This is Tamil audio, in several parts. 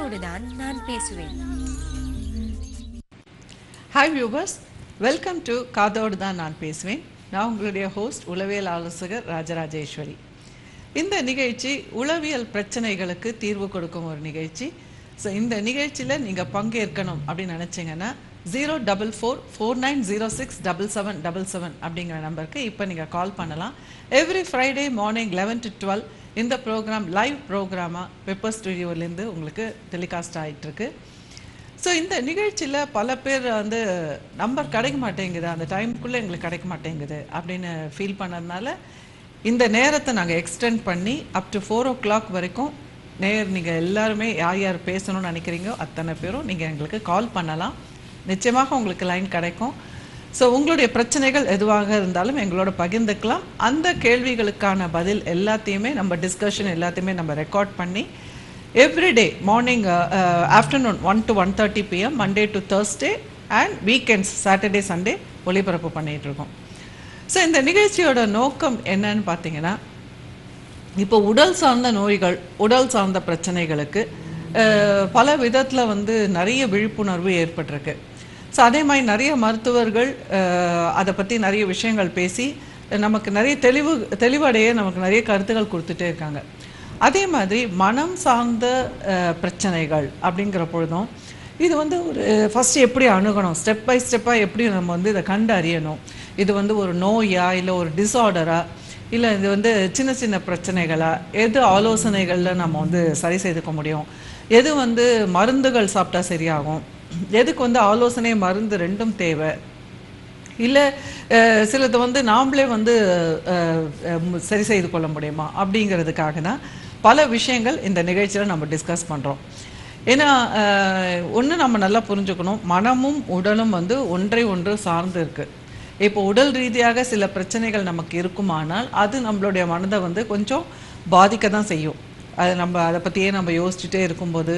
காதோடுதான் நான் பேசுவேன் ஹாய் வியூவர்ஸ் வெல்கம் டு காதோடு தான் நான் பேசுவேன் நான் உங்களுடைய ஹோஸ்ட் உளவியல் ஆலோசகர் ராஜராஜேஸ்வரி இந்த நிகழ்ச்சி உளவியல் பிரச்சனைகளுக்கு தீர்வு கொடுக்கும் ஒரு நிகழ்ச்சி ஸோ இந்த நிகழ்ச்சியில் நீங்கள் பங்கேற்கணும் அப்படின்னு நினச்சிங்கன்னா zero double four four nine zero six double seven double seven அப்படிங்கிற நம்பருக்கு இப்போ நீங்கள் கால் பண்ணலாம் every Friday morning eleven to twelve இந்த ப்ரோக்ராம் லைவ் ப்ரோக்ராமாக பெப்பர் ஸ்டுடியோலேருந்து உங்களுக்கு டெலிகாஸ்ட் ஆகிட்டுருக்கு ஸோ இந்த நிகழ்ச்சியில் பல பேர் வந்து நம்பர் கிடைக்க மாட்டேங்குது அந்த டைமுக்குள்ளே எங்களுக்கு கிடைக்க மாட்டேங்குது அப்படின்னு ஃபீல் பண்ணதுனால இந்த நேரத்தை நாங்கள் எக்ஸ்டெண்ட் பண்ணி up to four o'clock வரைக்கும் நேர் நீங்கள் எல்லாருமே யார் யார் பேசணும்னு நினைக்கிறீங்களோ அத்தனை பேரும் நீங்கள் எங்களுக்கு கால் பண்ணலாம் நிச்சயமாக உங்களுக்கு லைன் கிடைக்கும் ஸோ உங்களுடைய பிரச்சனைகள் எதுவாக இருந்தாலும் எங்களோட பகிர்ந்துக்கலாம் அந்த கேள்விகளுக்கான பதில் எல்லாத்தையுமே நம்ம டிஸ்கஷன் எல்லாத்தையுமே நம்ம ரெக்கார்ட் பண்ணி every day morning afternoon one to one thirty PM Monday to Thursday and weekends Saturday Sunday ஒளிபரப்பு பண்ணிட்டு இருக்கோம் ஸோ இந்த நிகழ்ச்சியோட நோக்கம் என்னன்னு பார்த்தீங்கன்னா இப்போ உடல் சார்ந்த நோய்கள் உடல் சார்ந்த பிரச்சனைகளுக்கு அஹ், பல விதத்தில் வந்து நிறைய விழிப்புணர்வு ஏற்பட்டிருக்கு ஸோ அதே மாதிரி நிறைய மருத்துவர்கள் அஹ், அதை பற்றி நிறைய விஷயங்கள் பேசி நமக்கு நிறைய தெளிவு தெளிவடைய நமக்கு நிறைய கருத்துக்கள் கொடுத்துட்டே இருக்காங்க அதே மாதிரி மனம் சார்ந்த அஹ், பிரச்சனைகள் அப்படிங்கிற பொழுதும் இது வந்து ஒரு ஃபஸ்ட்டு எப்படி அணுகணும் ஸ்டெப் பை ஸ்டெப்பாக எப்படி நம்ம வந்து இதை கண்டு அறியணும் இது வந்து ஒரு நோயா இல்லை ஒரு டிஸார்டரா இல்லை இது வந்து சின்ன சின்ன பிரச்சனைகளா எது ஆலோசனைகளில் நம்ம வந்து சரி செய்துக்க முடியும் எது வந்து மருந்துகள் சாப்பிட்டா சரியாகும் எதுக்கு வந்து ஆலோசனை மருந்து ரெண்டும் தேவை இல்லை சிலது வந்து நாமளே வந்து அஹ், அஹ், சரி செய்து கொள்ள முடியுமா அப்படிங்கிறதுக்காக தான் பல விஷயங்கள் இந்த நிகழ்ச்சியில் நம்ம டிஸ்கஸ் பண்ணுறோம் ஏன்னா ஒன்று நம்ம நல்லா புரிஞ்சுக்கணும் மனமும் உடலும் வந்து ஒன்றை ஒன்று சார்ந்து இருக்கு இப்போ உடல் ரீதியாக சில பிரச்சனைகள் நமக்கு இருக்குமானால் அது நம்மளுடைய மனதை வந்து கொஞ்சம் பாதிக்க தான் செய்யும் அது நம்ம அதை பற்றியே நம்ம யோசிச்சுட்டே இருக்கும்போது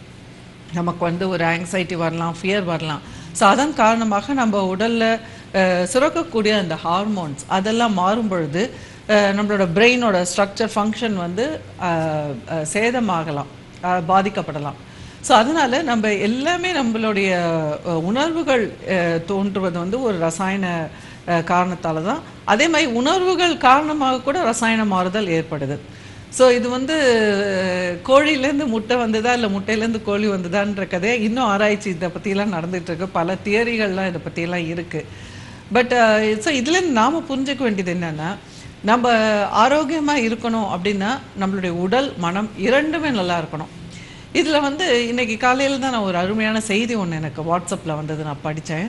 நமக்கு வந்து ஒரு ஆங்ஸைட்டி வரலாம் ஃபியர் வரலாம் ஸோ அதன் காரணமாக நம்ம உடலில் சுரக்கக்கூடிய அந்த ஹார்மோன்ஸ் அதெல்லாம் மாறும் பொழுது அஹ், நம்மளோட பிரெயினோட ஸ்ட்ரக்சர் ஃபங்க்ஷன் வந்து அஹ், அஹ், சேதமாகலாம் அஹ், பாதிக்கப்படலாம் ஸோ அதனால நம்ம எல்லாமே நம்மளுடைய அஹ், உணர்வுகள் அஹ், தோன்றுவது வந்து ஒரு ரசாயன அஹ், காரணத்தால தான் அதே மாதிரி உணர்வுகள் காரணமாக கூட ரசாயன மாறுதல் ஏற்படுது ஸோ இது வந்து அஹ், கோழியிலேருந்து முட்டை வந்ததா இல்லை முட்டையிலேருந்து கோழி வந்ததான்ற கதையை இன்னும் ஆராய்ச்சி இதை பற்றியெல்லாம் நடந்துட்டு இருக்கு பல தியரிகள்லாம் இதை பற்றியெல்லாம் இருக்குது பட் ஸோ இதுலேருந்து நாம் புரிஞ்சுக்க வேண்டியது என்னன்னா நம்ம ஆரோக்கியமாக இருக்கணும் அப்படின்னா நம்மளுடைய உடல் மனம் இரண்டுமே நல்லா இருக்கணும் இதில் வந்து இன்னைக்கு காலையில் தான் நான் ஒரு அருமையான செய்தி ஒன்று எனக்கு வாட்ஸ்அப்பில் வந்தது நான் படித்தேன்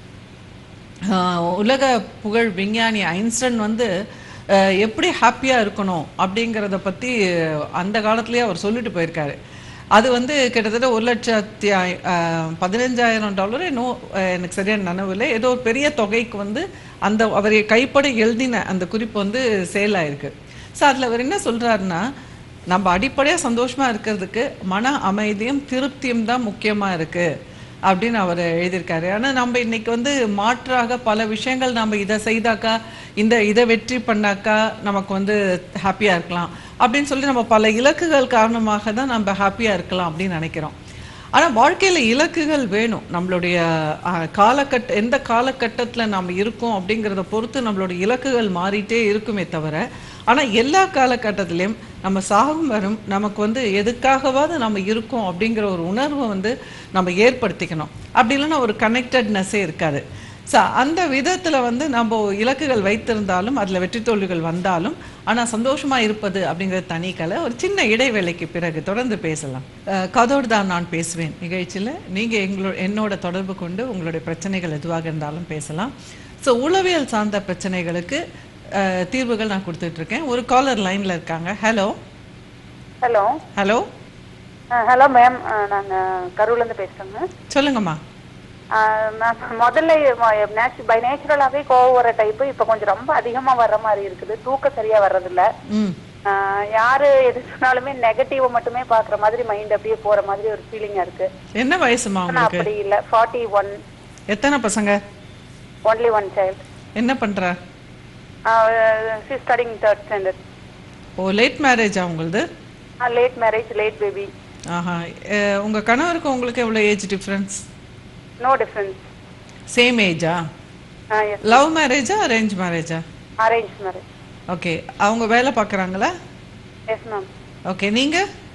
ஆஹ் உலக புகழ் விஞ்ஞானி ஐன்ஸ்டன் வந்து ஆஹ் எப்படி ஹாப்பியாக இருக்கணும் அப்படிங்கிறத பற்றி அந்த காலத்துலேயே அவர் சொல்லிட்டு போயிருக்காரு அது வந்து கிட்டத்தட்ட ஒரு லட்சத்தி ஐ- ஆஹ் பதினஞ்சாயிரம் டாலர் இன்னும் ஆஹ் எனக்கு சரியான நினைவில்லை ஏதோ ஒரு பெரிய தொகைக்கு வந்து அந்த அவர் கைப்பட எழுதின அந்த குறிப்பு வந்து சேல் ஆயிருக்கு ஸோ அதில் அவர் என்ன சொல்றாருன்னா நம்ம அடிப்படையாக சந்தோஷமா இருக்கிறதுக்கு மன அமைதியும் திருப்தியும் தான் முக்கியமாக இருக்கு அப்படின்னு அவர் எழுதியிருக்காரு ஆனால் நம்ம இன்னைக்கு வந்து மாற்றாக பல விஷயங்கள் நம்ம இதை செய்தாக்கா இந்த இதை வெற்றி பண்ணாக்கா நமக்கு வந்து ஹாப்பியாக இருக்கலாம் அப்படின்னு சொல்லி நம்ம பல இலக்குகள் காரணமாக தான் நம்ம ஹாப்பியாக இருக்கலாம் அப்படின்னு நினைக்கிறோம் ஆனால் வாழ்க்கையில் இலக்குகள் வேணும் நம்மளுடைய அஹ், காலகட்ட எந்த காலகட்டத்தில் நாம் இருக்கோம் அப்படிங்கிறத பொறுத்து நம்மளுடைய இலக்குகள் மாறிட்டே இருக்குமே தவிர ஆனால் எல்லா காலகட்டத்திலையும் நம்ம சாகும் வரும் நமக்கு வந்து எதுக்காகவாவது நம்ம இருக்கோம் அப்படிங்கிற ஒரு உணர்வை வந்து நம்ம ஏற்படுத்திக்கணும் அப்படி இல்லைன்னா ஒரு கனெக்டட்னஸ்ஸே இருக்காது ஸோ அந்த விதத்தில் வந்து நம்ம இலக்குகள் வைத்திருந்தாலும் அதில் வெற்றி தோல்விகள் வந்தாலும் ஆனால் சந்தோஷமாக இருப்பது அப்படிங்கிற தனி கலை ஒரு சின்ன இடைவேளைக்கு பிறகு தொடர்ந்து பேசலாம் அஹ், கதோடு தான் நான் பேசுவேன் நிகழ்ச்சியில் நீங்கள் எங்களோட என்னோட தொடர்பு கொண்டு உங்களுடைய பிரச்சனைகள் எதுவாக இருந்தாலும் பேசலாம் ஸோ உளவியல் சார்ந்த பிரச்சனைகளுக்கு அஹ், தீர்வுகள் நான் கொடுத்துட்டு இருக்கேன் ஒரு காலர் லைனில் இருக்காங்க hello hello hello hello ma'am நாங்கள் கரூர்லேருந்து பேசுகிறோங்க சொல்லுங்கம்மா மேம் முதல்ல பை நேச்சுரலாகவே கோவம் வர டைப்பு இப்போ கொஞ்சம் ரொம்ப அதிகமாக வர்ற மாதிரி இருக்குது தூக்கம் சரியாக வர்றதில்ல ம் ஆஹ் யாரு எது சொன்னாலுமே நெகட்டிவ் மட்டுமே பார்க்குற மாதிரி மைண்ட் அப்படியே போகிற மாதிரி ஒரு ஃபீலிங்காக இருக்கு என்ன வயசுமா ஆனா உங்களுக்கு அப்படி இல்லை ஃபார்ட்டி ஒன் எத்தனை பசங்க ஒன்லி ஒன் சைல்ட் என்ன பண்ணுறா she studying third standard oh late மேரேஜா உங்களுது லேட் மேரேஜ் லேட் பேபி ஆஹா அஹ், உங்க கணவருக்கு உங்களுக்கு எவ்வளோ age difference no difference same ஏஜா எஸ் லவ் மேரேஜா அரேஞ்ச் மேரேஜா அரேஞ்ச் மேரேஜ் ஓகே அவங்க வேலை பார்க்குறாங்களா எஸ் மேம் ஓகே நீங்க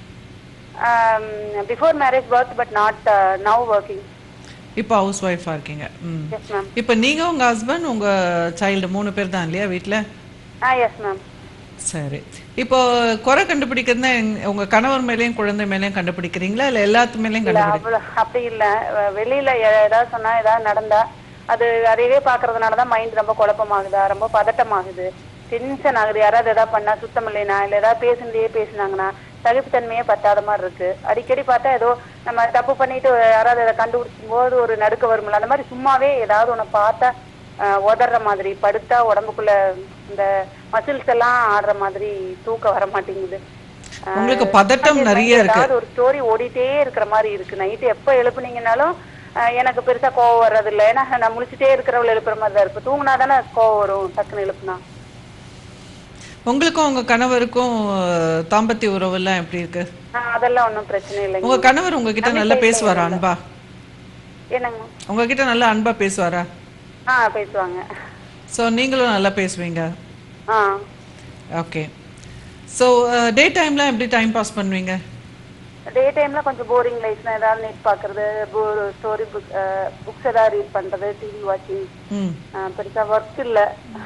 before marriage work but not now working இப்போ ஹவுஸ் ஒய்ஃபாக இருக்கீங்க ம் எஸ் மேம் இப்போ நீங்க உங்க ஹஸ்பண்ட் உங்க சைல்டு மூணு பேர் தான் இல்லையா வீட்டில் ஆ எஸ் மேம் சரி இப்போ குறை கண்டுபிடிக்கிறதுனா எங்க- உங்க கணவர் மேலேயும் குழந்தை மேலேயும் கண்டுபிடிக்கிறீங்களா இல்லை எல்லாத்து மேலேயும் இல்ல கண்டுபிடி அவ்வளவு அப்படி இல்ல அஹ் வெளியில எ- ஏதாவது சொன்னா ஏதாவது நடந்தா அது அதையவே பாக்குறதுனால தான் மைண்ட் ரொம்ப குழப்பமாகுதா ரொம்ப பதட்டமாகுது டென்ஷன் ஆகுது யாராவது ஏதாவது பண்ணா சுத்தம் இல்லைனா இல்ல ஏதாவது பேசுனதே பேசுனாங்கன்னா சகிப்புத்தன்மையே பத்தாத மாதிரி இருக்கு அடிக்கடி பார்த்தா ஏதோ நம்ம தப்பு பண்ணிட்டு யாராவது அதை கண்டுபிடிச்சும் போது ஒரு நடுக்க வரும்ல அந்த மாதிரி சும்மாவே ஏதாவது ஒண்ணு பார்த்தா அஹ், உதற மாதிரி படுத்தா உடம்புக்குள்ள இந்த மசில்ஸ் எல்லாம் ஆடுற மாதிரி தூக்கம் வர மாட்டேங்குது அஹ், உங்களுக்கு பதட்டம் நிறைய இருக்கு ஏதாவது ஒரு ஸ்டோரி ஓடிட்டே இருக்கிற மாதிரி இருக்கு நைட்டு எப்போ எழுப்புனீங்கனாலும் அஹ், எனக்கு பெருசா கோவம் வர்றது இல்லை ஏன்னா நான் முழிச்சிட்டே இருக்கிறவள எழுப்புற மாதிரி தான் இருக்கு தூங்கினா தானே கோவம் வரும் டக்குன்னு எழுப்புனா உங்களுக்கும் உங்க கணவருக்கும் அஹ், தாம்பத்திய உறவெல்லாம் எப்படி இருக்கு அஹ், அதெல்லாம் ஒன்றும் பிரச்சனை இல்லைங்க உங்க கணவர் உங்ககிட்ட நல்லா பேசுவாரா அன்பா என்னங்க உங்ககிட்ட நல்லா அன்பா பேசுவாரா ஆ பேசுவாங்க ஸோ நீங்களும் நல்லா பேசுவீங்க ஆ ஓகே ஸோ டே டைம்ல எப்படி டைம் பாஸ் பண்ணுவீங்க டே டைம்ல கொஞ்சம் போரிங் லைஃப்னா ஏதாவது நெட் பாக்குறது ஸ்டோரி புக் புக்ஸ் ஏதாவது ரீட் பண்றது டிவி வாட்சிங் ம் பெருசா ஒர்க் இல்ல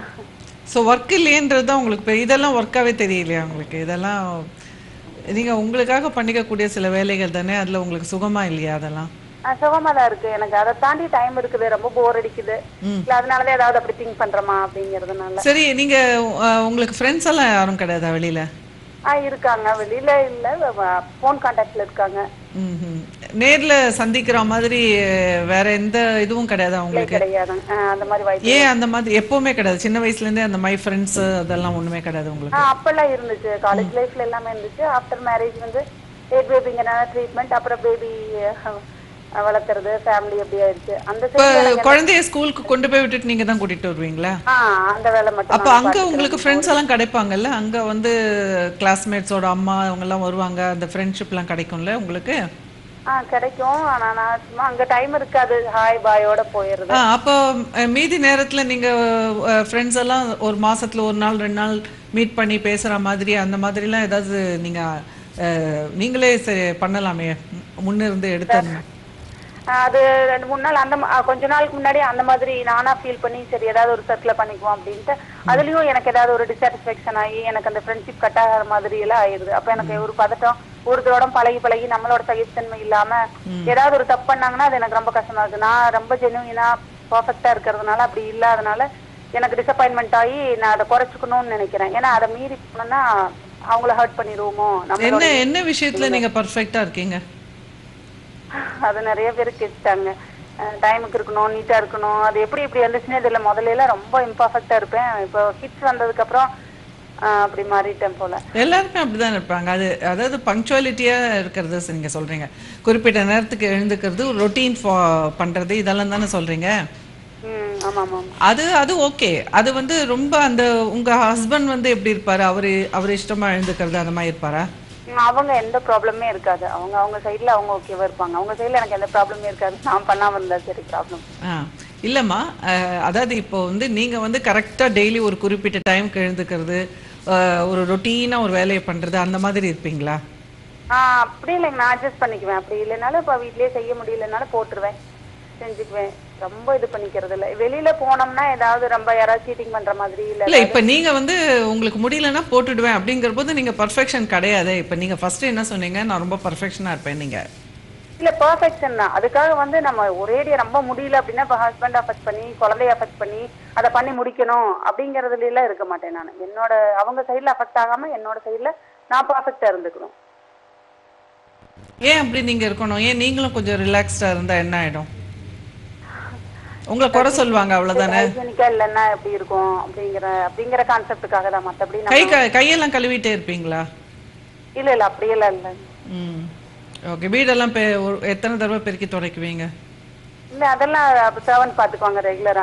ஸோ ஒர்க் இல்லையன்றது தான் உங்களுக்கு பெரிய- இதெல்லாம் ஒர்க்காகவே தெரியலையா உங்களுக்கு இதெல்லாம் நீங்க உங்களுக்காக பண்ணிக்கக்கூடிய சில வேலைகள் தானே அதுல உங்களுக்கு சுகமா இல்லையா அதெல்லாம் ஆ, சுகமா தான் இருக்கு எனக்கு அதை தாண்டி டைம் இருக்குது ரொம்ப போர் அடிக்குது ம். இல்ல அதனாலதான் ஏதாவது அப்படி திங்க் பண்றோமா அப்படிங்கறதுனால சரி நீங்க அஹ், உங்களுக்கு ஃப்ரெண்ட்ஸ் எல்லாம் யாரும் கிடையாதா வெளியில ஆ இருக்காங்க வெளியில இல்ல போன் கான்டாக்ட்ல இருக்காங்க ம்ஹும். நேர்ல சந்திக்கிற மாதிரி அஹ், வேற எந்த இதுவும் கிடையாதா உங்களுக்கு கிடையாது ஆ, அந்த மாதிரி வாய்ப்பு ஏன் அந்த மாதிரி எப்பவுமே கிடையாது சின்ன வயசுல இருந்தே அந்த மை ஃப்ரெண்ட்ஸ் அதெல்லாம் ஒண்ணுமே கிடையாது ஆ, உங்களுக்கு அப்பெல்லாம் இருந்துச்சு காலேஜ் லைஃப்ல எல்லாமே இருந்துச்சு ஆஃப்டர் மேரேஜ் வந்து எயிட் பேபிங்கனால ட்ரீட்மெண்ட் அப்புறம் பேபி வளர்க்கறது ஃபேமிலி அப்படி ஆயிடுச்சு அந்த இப்ப side குழந்தைய ஸ்கூலுக்கு கொண்டு போய் விட்டுட்டு நீங்க தான் கூட்டிட்டு வருவீங்களா ஆ அந்த வேலை மட்டும் அப்ப அங்க உங்களுக்கு ஃப்ரெண்ட்ஸ் எல்லாம் கிடைப்பாங்கல்ல அங்க வந்து கிளாஸ்மேட்ஸோட அம்மா அவங்க எல்லாம் வருவாங்க அந்த ஃப்ரெண்ட்ஷிப் எல்லாம் கிடைக்கும்ல உங்களுக்கு ஆ கிடைக்கும் ஆனா நான் சும்மா அங்க டைம் இருக்காது ஹாய் பாயோட போயிடுறது ஆ, அப்போ அஹ், மீதி நேரத்துல நீங்க ஃப்ரெண்ட்ஸ் எல்லாம் ஒரு மாசத்துல ஒரு நாள் ரெண்டு நாள் மீட் பண்ணி பேசுற மாதிரி அந்த மாதிரிலாம் ஏதாவது நீங்க அஹ், நீங்களே சரி பண்ணலாமே முன்னிருந்து எடுத்து ஆஹ் அது ரெண்டு மூணு நாள் அந்த ம- ஆஹ் கொஞ்ச நாளுக்கு முன்னாடி அந்த மாதிரி நானா ஃபீல் பண்ணி சரி ஏதாவது ஒரு சர்க்கிள பண்ணிக்குவோம் அப்படின்ட்டு அதுலயும் எனக்கு ஏதாவது ஒரு டிசாட்டிஸ்பேக்ஷன் ஆகி எனக்கு அந்த ஃப்ரெண்ட்ஷிப் கட் ஆகிற மாதிரி எல்லாம் ஆயிடுது அப்ப எனக்கு ஒரு பதட்டம் ஒருத்தரோட பழகி பழகி நம்மளோட சகிப்புத்தன்மை இல்லாம ஏதாவது ஒரு தப்பு பண்ணாங்கன்னா அது எனக்கு ரொம்ப கஷ்டமா இருக்கு நான் ரொம்ப ஜெனுவினா பர்ஃபெக்டா இருக்கிறதுனால அப்படி இல்லாதனால எனக்கு டிசப்பாயின்மெண்ட் ஆகி நான் அதை குறைச்சிக்கணும்னு நினைக்கிறேன் ஏன்னா அதை மீறி போனோம்னா அவங்கள ஹர்ட் பண்ணிடுவோமோ நம்ம என்ன என்ன விஷயத்துல நீங்க பர்ஃபெக்ட்டா இருக்கீங்க அது நிறைய பேர் கேட்டாங்க டைமுக்கு இருக்கணும் நீட்டா இருக்கணும் அது எப்படி இப்படி வந்துச்சுன்னே தெரியல முதல்ல எல்லாம் ரொம்ப இம்பர்ஃபெக்டா இருப்பேன் இப்போ கிட்ஸ் வந்ததுக்கு அப்புறம் ஆஹ் அப்படி மாறிட்டேன் போல எல்லாருமே அப்படிதான் இருப்பாங்க அது அதாவது பங்க்சுவாலிட்டியா இருக்கிறது நீங்க சொல்றீங்க குறிப்பிட்ட நேரத்துக்கு எழுந்துக்கிறது ஒரு ரொட்டீன் பண்றது இதெல்லாம் தானே சொல்றீங்க ம் ஆமா ஆமா ஆமா அது அது ஓகே அது வந்து ரொம்ப அந்த உங்க ஹஸ்பண்ட் வந்து எப்படி இருப்பாரு அவரு அவர் இஷ்டமா எழுந்துக்கிறது அந்த மாதிரி இருப்பாரா ம், அவங்க எந்த ப்ராப்ளமே இருக்காது அவங்க அவங்க சைடுல அவங்க ஓகேவா இருப்பாங்க அவங்க சைடுல எனக்கு எந்த ப்ராப்ளமே இருக்காது நான் பண்ணாம இருந்தா சரி ப்ராப்ளம் ஆ இல்லைம்மா அஹ், அதாவது இப்போ வந்து நீங்க வந்து கரெக்டா டெய்லி ஒரு குறிப்பிட்ட டைம்க்கு எழுந்துக்கிறது அஹ், ஒரு ரொட்டீனா ஒரு வேலையை பண்றது அந்த மாதிரி இருப்பீங்களா ஆஹ் அப்படி இல்லைங்க நான் அட்ஜஸ்ட் பண்ணிக்குவேன் அப்படி இல்லைனாலும் இப்போ வீட்லயே செய்ய முடியலனாலும் போட்டுருவேன் செஞ்சுக்குவேன் ரொம்ப இது பண்ணிக்கிறது இல்ல வெளியில போனோம்னா ஏதாவது ரொம்ப யாராவது சீட்டிங் பண்ற மாதிரி இல்ல இல்ல இப்ப நீங்க வந்து உங்களுக்கு முடியலன்னா போட்டுடுவேன் அப்படிங்கிற போது நீங்க பர்ஃபெக்ஷன் கிடையாது இப்ப நீங்க ஃபர்ஸ்ட் என்ன சொன்னீங்க நான் ரொம்ப பர்ஃபெக்ஷனா இருப்பேன் நீங்க இல்ல பெர்ஃபெக்ஷன் தான் அதுக்காக வந்து நம்ம ஒரேடியா ரொம்ப முடியல அப்படின்னா இப்போ ஹஸ்பண்ட் அஃபெக்ட் பண்ணி குழந்தைய அஃபெக்ட் பண்ணி அதை பண்ணி முடிக்கணும் அப்படிங்கறதுல எல்லாம் இருக்க மாட்டேன் நான் என்னோட அவங்க சைடுல அஃபெக்ட் ஆகாம என்னோட சைடுல நான் பர்ஃபெக்டா இருந்துக்கணும் ஏன் அப்படி நீங்க இருக்கணும் ஏன் நீங்களும் கொஞ்சம் ரிலாக்ஸ்டா இருந்தா என்ன ஆயிடும் உங்களை குறை சொல்லுவாங்க அவ்வளவுதானே ஹைஜீனிக்கா இல்லைன்னா எப்படி இருக்கும் அப்படிங்கிற அப்படிங்கிற கான்செப்டுக்காக தான் மத்தபடி கை நம்ம க- கையெல்லாம் கழுவிட்டே இருப்பீங்களா இல்ல இல்ல அப்படியெல்லாம் இல்ல ம் ஓகே வீடெல்லாம் பெ ஒரு- எத்தனை தடவை பெருக்கி துடைக்குவீங்க இல்ல அதெல்லாம் சர்வன் பாத்துக்குவாங்க ரெகுலரா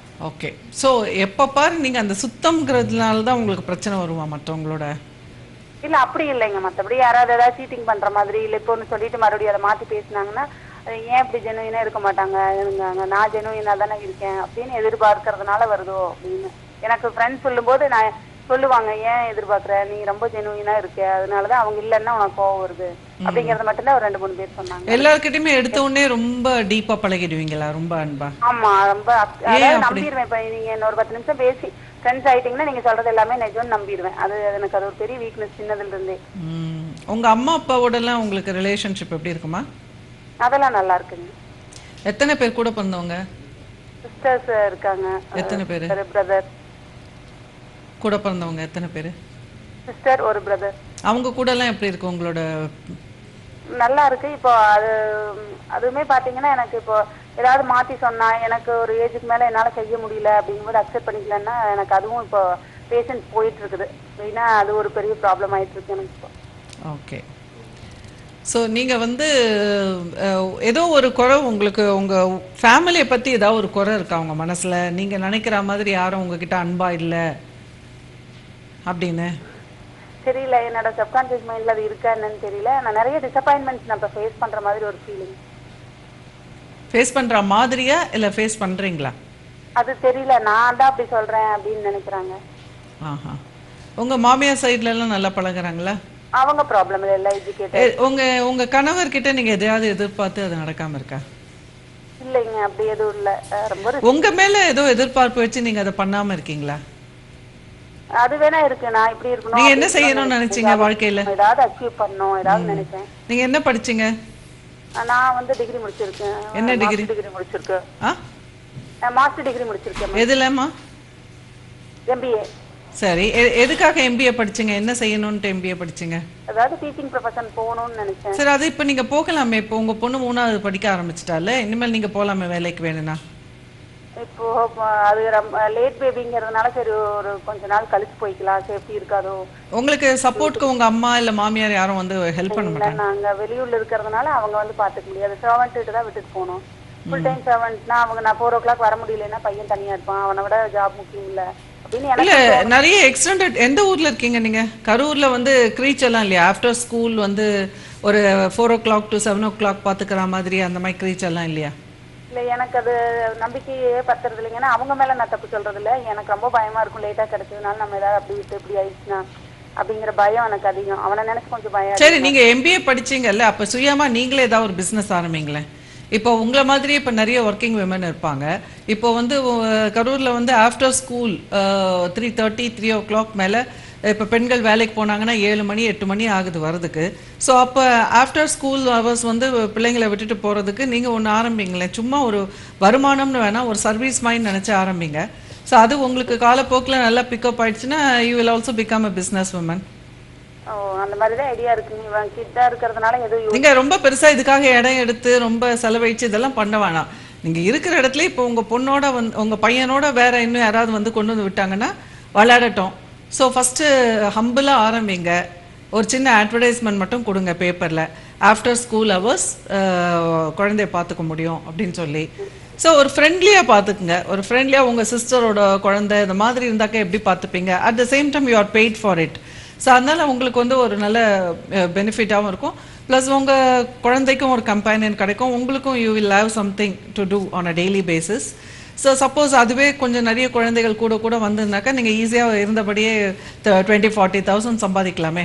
ஓகே ஸோ எப்போ பாரு நீங்க அந்த சுத்தம்ங்கிறதுனால தான் உங்களுக்கு பிரச்சனை வருமா மற்றவங்களோட இல்ல அப்படி இல்லைங்க மத்தபடி யாராவது ஏதாவது சீட்டிங் பண்ற மாதிரி இல்ல இப்போ ஒண்ணு சொல்லிட்டு மறுபடியும் அதை மாத்தி பேசுனாங்கன்னா அது ஏன் இப்படி ஜெனுவினா இருக்க மாட்டாங்க இருங்க நான் ஜெனுவினா தானே இருக்கேன் அப்படின்னு எதிர்பார்க்கறதுனால வருதோ அப்படின்னு எனக்கு ஃப்ரெண்ட்ஸ் சொல்லும்போது நான் சொல்லுவாங்க ஏன் எதிர்பார்க்கற நீ ரொம்ப ஜெனுவினா இருக்க அதனாலதான் அவங்க இல்லைன்னா உனக்கு கோவம் வருது அப்படிங்கறத மட்டும்தான் ஒரு ரெண்டு மூணு பேர் சொன்னாங்க எல்லார்கிட்டயுமே எடுத்த உடனே ரொம்ப டீப்பா பழகிடுவீங்களா ரொம்ப அன்பா ஆமா ரொம்ப அப்- அதாவது நம்பிடுவேன் இப்ப நீங்க இன்னொரு பத்து நிமிஷம் பேசி ஃப்ரெண்ட்ஸ் ஆயிட்டீங்கன்னா நீங்க சொல்றது எல்லாமே நிஜம்னு நம்பிடுவேன் அது எனக்கு அது ஒரு பெரிய வீக்னஸ் சின்னதுல இருந்தே ம். உங்க அம்மா அப்பாவோடலாம் உங்களுக்கு ரிலேஷன்ஷிப் எப்படி இருக்குமா அதெல்லாம் நல்லா இருக்குங்க எத்தனை பேர் கூட பிறந்தவங்க சிஸ்டர்ஸ் இருக்காங்க எத்தனை பேரு ஒரு பிரதர் கூட பிறந்தவங்க எத்தனை பேர் சிஸ்டர் ஒரு பிரதர் அவங்க கூட எல்லாம் எப்படி இருக்கு உங்களோட நல்லா இருக்கு இப்போ அது அதுவுமே பாத்தீங்கன்னா எனக்கு இப்போ ஏதாவது மாத்தி சொன்னா எனக்கு ஒரு ஏஜுக்கு மேல என்னால செய்ய முடியல அப்படிங்கும்போது அக்செப்ட் பண்ணிக்கலன்னா எனக்கு அதுவும் இப்போ பேஷன்ஸ் போயிட்டு இருக்குது மெயினா அது ஒரு பெரிய ப்ராப்ளம் ஆயிட்டு இருக்கு எனக்கு இப்போ ஓகே ஸோ நீங்க வந்து அஹ், ஏதோ ஒரு குறை உங்களுக்கு உங்க ஃபேமிலியை பத்தி ஏதாவது ஒரு குறை இருக்கா உங்க மனசுல நீங்க நினைக்கிற மாதிரி யாரும் உங்ககிட்ட அன்பா இல்ல அப்படின்னு தெரியல என்னோட சப்கான்சியஸ் மைண்ட்ல அது இருக்கா என்னன்னு தெரியல நான் நிறைய டிசப்பாயின்மெண்ட்ஸ் நான் இப்போ ஃபேஸ் பண்ற மாதிரி ஒரு ஃபீலிங் ஃபேஸ் பண்ற மாதிரியா இல்ல ஃபேஸ் பண்றீங்களா அது தெரியல நான் தான் அப்படி சொல்றேன் அப்படின்னு நினைக்கிறாங்க ஆஹா உங்க மாமியார் சைடுல எல்லாம் நல்லா பழகுறாங்களா அவங்க ப்ராப்ளம் இல்லை எல்லாம் எஜுகேட்டட் எ- உங்க உங்க கணவர்கிட்ட நீங்க எதையாவது எதிர்பார்த்து அது நடக்காம இருக்கா இல்லைங்க அப்படி எதுவும் இல்ல அஹ் ரொம்ப ரி- உங்க மேல ஏதோ எதிர்பார்ப்பு வச்சு நீங்க அதை பண்ணாம இருக்கீங்களா அது வேணா இருக்கு நான் இப்படி இருக்கணும் நீங்க என்ன அப்படி செய்யணும்னு இருக்கணும், நினைச்சீங்க வாழ்க்கையில ஏதாவது அச்சீவ் பண்ணணும் ஏதாவது நினைச்சேன் நீங்க என்ன படிச்சீங்க நான் வந்து டிகிரி முடிச்சிருக்கேன் என்ன degree? டிகிரி முடிச்சிருக்கேன் ஆ மாஸ்டர் டிகிரி முடிச்சிருக்கேன் எதுலம்மா எம்பிஏ சரி எ- எதுக்காக எம்பிஏ படிச்சீங்க என்ன செய்யணும்ட்டு எம்பிஏ படிச்சீங்க அதாவது டீச்சிங் ப்ரொஃபஷன் போகணும்னு நினைச்சேன் சரி அது இப்போ நீங்க போகலாமே இப்போ உங்க பொண்ணு மூணாவது படிக்க ஆரம்பிச்சிட்டால இனிமேல் நீங்க போலாமே வேலைக்கு வேணும்னா இப்போ ம- அது லேட் பேபிங்கிறதுனால சரி ஒரு கொஞ்ச நாள் கழிச்சு போய்க்கலாம் சேஃப்டி இருக்காதோ உங்களுக்கு சப்போர்ட்க்கு உங்க அம்மா இல்ல மாமியார் யாரும் வந்து ஹெல்ப் பண்ண இல்ல மாட்டாங்க நாங்க வெளியூர்ல இருக்கிறதுனால அவங்க வந்து பாத்துக்க முடியாது சர்வெண்ட் கிட்ட தான் விட்டுட்டு போகணும் ஃபுல் டைம் சர்வெண்ட்னா அவங்க நான் ஃபோர் ஓ கிளாக் வர முடியலன்னா பையன் தனியா இருப்பான் அவனை விட ஜாப் முக்கியம் இல்ல அப்படின்னு இல்ல எனக்கு நிறைய எக்ஸ்டெண்டட் எந்த ஊர்ல இருக்கீங்க நீங்க கரூர்ல வந்து க்ரீச் எல்லாம் இல்லையா ஆஃப்டர் ஸ்கூல் வந்து ஒரு four o'clock to seven o'clock பாத்துக்கிற மாதிரி அந்த மாதிரி க்ரீச் எல்லாம் இல்லையா இல்ல எனக்கு அது நம்பிக்கையே பத்துறது இல்லைங்கன்னா அவங்க மேல நான் தப்பு சொல்றது இல்ல எனக்கு ரொம்ப பயமா இருக்கும் லேட்டா கிடைச்சதுனால நம்ம ஏதாவது அப்படி விட்டு இப்படி ஆயிடுச்சுன்னா அப்படிங்கிற பயம் எனக்கு அதிகம் அவனை நினைச்சு கொஞ்சம் பயம் சரி நீங்க எம்பிஏ படிச்சீங்கல்ல அப்ப சுயமா நீங்களே ஏதாவது ஒரு பிசினஸ் ஆரம்பிங்களேன் இப்போ உங்களை மாதிரியே இப்போ நிறைய ஒர்க்கிங் விமன் இருப்பாங்க இப்போ வந்து உ- கரூர்ல வந்து after school three thirty three o'clock மேலே இப்போ பெண்கள் வேலைக்கு போனாங்கன்னா ஏழு மணி எட்டு மணி ஆகுது வரதுக்கு ஸோ அப்போ ஆஃப்டர் ஸ்கூல் ஹவர்ஸ் வந்து பிள்ளைங்களை விட்டுட்டு போகிறதுக்கு நீங்கள் ஒன்று ஆரம்பிங்களேன் சும்மா ஒரு வருமானம்னு வேணால் ஒரு சர்வீஸ் மைண்ட் நினச்சி ஆரம்பிங்க ஸோ அது உங்களுக்கு காலப்போக்கில் நல்லா பிக்கப் ஆயிடுச்சுன்னா you will also become a business woman oh அந்த மாதிரிதான் ஐடியா இருக்குங்க இவன் கிட்ட இருக்கிறதுனால எதுவும் நீங்க ரொம்ப பெருசா இதுக்காக இடம் எடுத்து ரொம்ப செலவழிச்சு இதெல்லாம் பண்ண வேணாம் நீங்க இருக்கிற இடத்துல இப்போ உங்க பொண்ணோட வந்து உங்க பையனோட வேற இன்னும் யாராவது வந்து கொண்டு வந்து விட்டாங்கன்னா விளையாடட்டும் ஸோ ஃபர்ஸ்ட் ஹம்பிளா ஆரம்பிங்க ஒரு சின்ன அட்வர்டைஸ்மெண்ட் மட்டும் கொடுங்க பேப்பர்ல ஆஃப்டர் ஸ்கூல் ஹவர்ஸ் குழந்தைய பார்த்துக்க முடியும் அப்படின்னு சொல்லி ஸோ ஒரு ஃப்ரெண்ட்லியாக பார்த்துக்குங்க ஒரு ஃப்ரெண்ட்லியாக உங்கள் சிஸ்டரோட குழந்தை இந்த மாதிரி இருந்தாக்க எப்படி பார்த்துப்பீங்க at the same time you are paid for it so அதனால உங்களுக்கு வந்து ஒரு நல்ல பெனிஃபிட்டாகவும் இருக்கும் ப்ளஸ் உங்கள் குழந்தைக்கும் ஒரு கம்பேனியன் கிடைக்கும் உங்களுக்கும் you will have something to do on a daily basis so suppose அதுவே கொஞ்சம் நிறைய குழந்தைகள் கூட கூட வந்ததுனாக்கா நீங்கள் ஈஸியாக இருந்தபடியே டுவெண்ட்டி ஃபார்ட்டி தௌசண்ட் சம்பாதிக்கலாமே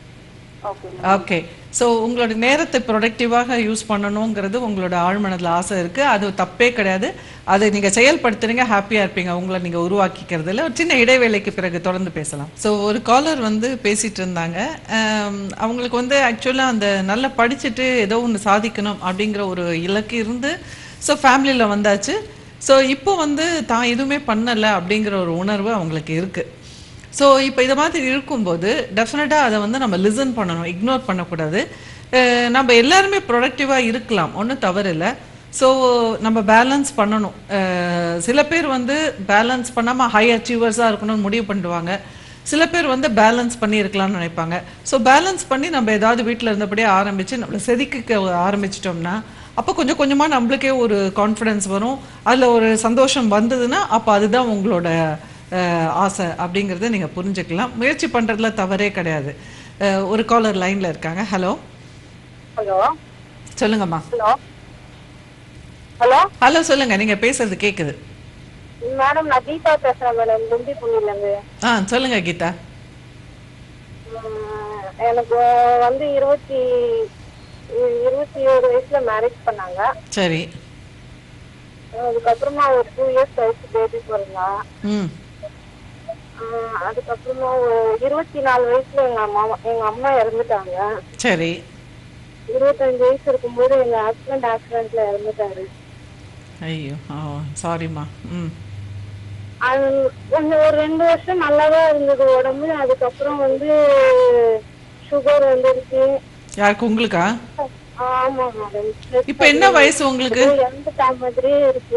ஓகேங்க ஓகே ஸோ உங்களோட நேரத்தை ப்ரொடக்டிவாக யூஸ் பண்ணணுங்கிறது உங்களோட ஆழ்மனதில் ஆசை இருக்குது அது தப்பே கிடையாது அதை நீங்கள் செயல்படுத்துறீங்க ஹாப்பியாக இருப்பீங்க உங்களை நீங்கள் உருவாக்கிக்கிறதுல ஒரு சின்ன இடைவேளைக்கு பிறகு தொடர்ந்து பேசலாம் ஸோ ஒரு காலர் வந்து பேசிட்டு இருந்தாங்க ஆம், அவங்களுக்கு வந்து ஆக்சுவலாக அந்த நல்லா படிச்சுட்டு ஏதோ ஒன்று சாதிக்கணும் அப்படிங்கிற ஒரு இலக்கு இருந்து ஸோ ஃபேமிலியில் வந்தாச்சு ஸோ இப்போ வந்து தான் எதுவுமே பண்ணலை அப்படிங்கிற ஒரு உணர்வு அவங்களுக்கு இருக்குது ஸோ இப்போ இதை மாதிரி இருக்கும்போது டெஃபினட்டாக அதை வந்து நம்ம லிசன் பண்ணணும் இக்னோர் பண்ணக்கூடாது அஹ் நம்ம எல்லாருமே ப்ரொடக்டிவாக இருக்கலாம் ஒன்றும் தவறு இல்லை ஸோ நம்ம பேலன்ஸ் பண்ணணும் அஹ் சில பேர் வந்து பேலன்ஸ் பண்ணாமல் ஹை அச்சீவர்ஸாக இருக்கணும்னு முடிவு பண்ணிடுவாங்க சில பேர் வந்து பேலன்ஸ் பண்ணி இருக்கலாம்னு நினைப்பாங்க ஸோ பேலன்ஸ் பண்ணி நம்ம ஏதாவது வீட்டில் இருந்தபடியே ஆரம்பித்து நம்மளை செதுக்கிக்க ஆரம்பிச்சிட்டோம்னா அப்போ கொஞ்சம் கொஞ்சமாக நம்மளுக்கே ஒரு கான்ஃபிடன்ஸ் வரும் அதில் ஒரு சந்தோஷம் வந்ததுன்னா அப்போ அதுதான் உங்களோட அஹ், ஆசை அப்படிங்கிறத நீங்கள் புரிஞ்சுக்கலாம் முயற்சி பண்ணுறதுல தவறே கிடையாது அஹ், ஒரு காலர் லைன்ல இருக்காங்க ஹலோ ஹலோ சொல்லுங்கம்மா ஹலோ ஹலோ ஹலோ சொல்லுங்க நீங்க பேசுறது கேக்குது மேடம் நான் கீதா பேசுறேன் மேடம் குண்டி புண்ணிலேருந்து ஆ சொல்லுங்க கீதா எனக்கு வந்து இருபத்தி இருபத்தி ஏழு வயசுல மேரேஜ் பண்ணாங்க சரி அதுக்கப்புறமா ஒரு டூ இயர்ஸ் கழிச்சு பேபி பிறந்தா ம் ஆஹ் அதுக்கப்புறமா ஒரு இருபத்தி நாலு வயசுல எங்க அம்மா எங்க அம்மா இறந்துட்டாங்க சரி இருபத்தஞ்சு வயசு இருக்கும்போது எங்க ஹஸ்பண்ட் ஆக்சிடென்ட்ல இறந்துட்டாரு ஐயோ ஆ சாரிம்மா ம் அது கொஞ்சம் ஒரு ரெண்டு வருஷம் நல்லாதான் இருந்தது உடம்பு அதுக்கப்புறம் வந்து சுகர் வந்துருச்சு யாருக்கு உங்களுக்கா ஆமா மேடம் இப்போ என்ன வயசு உங்களுக்கு இறந்துட்டா மாதிரியே இருக்கு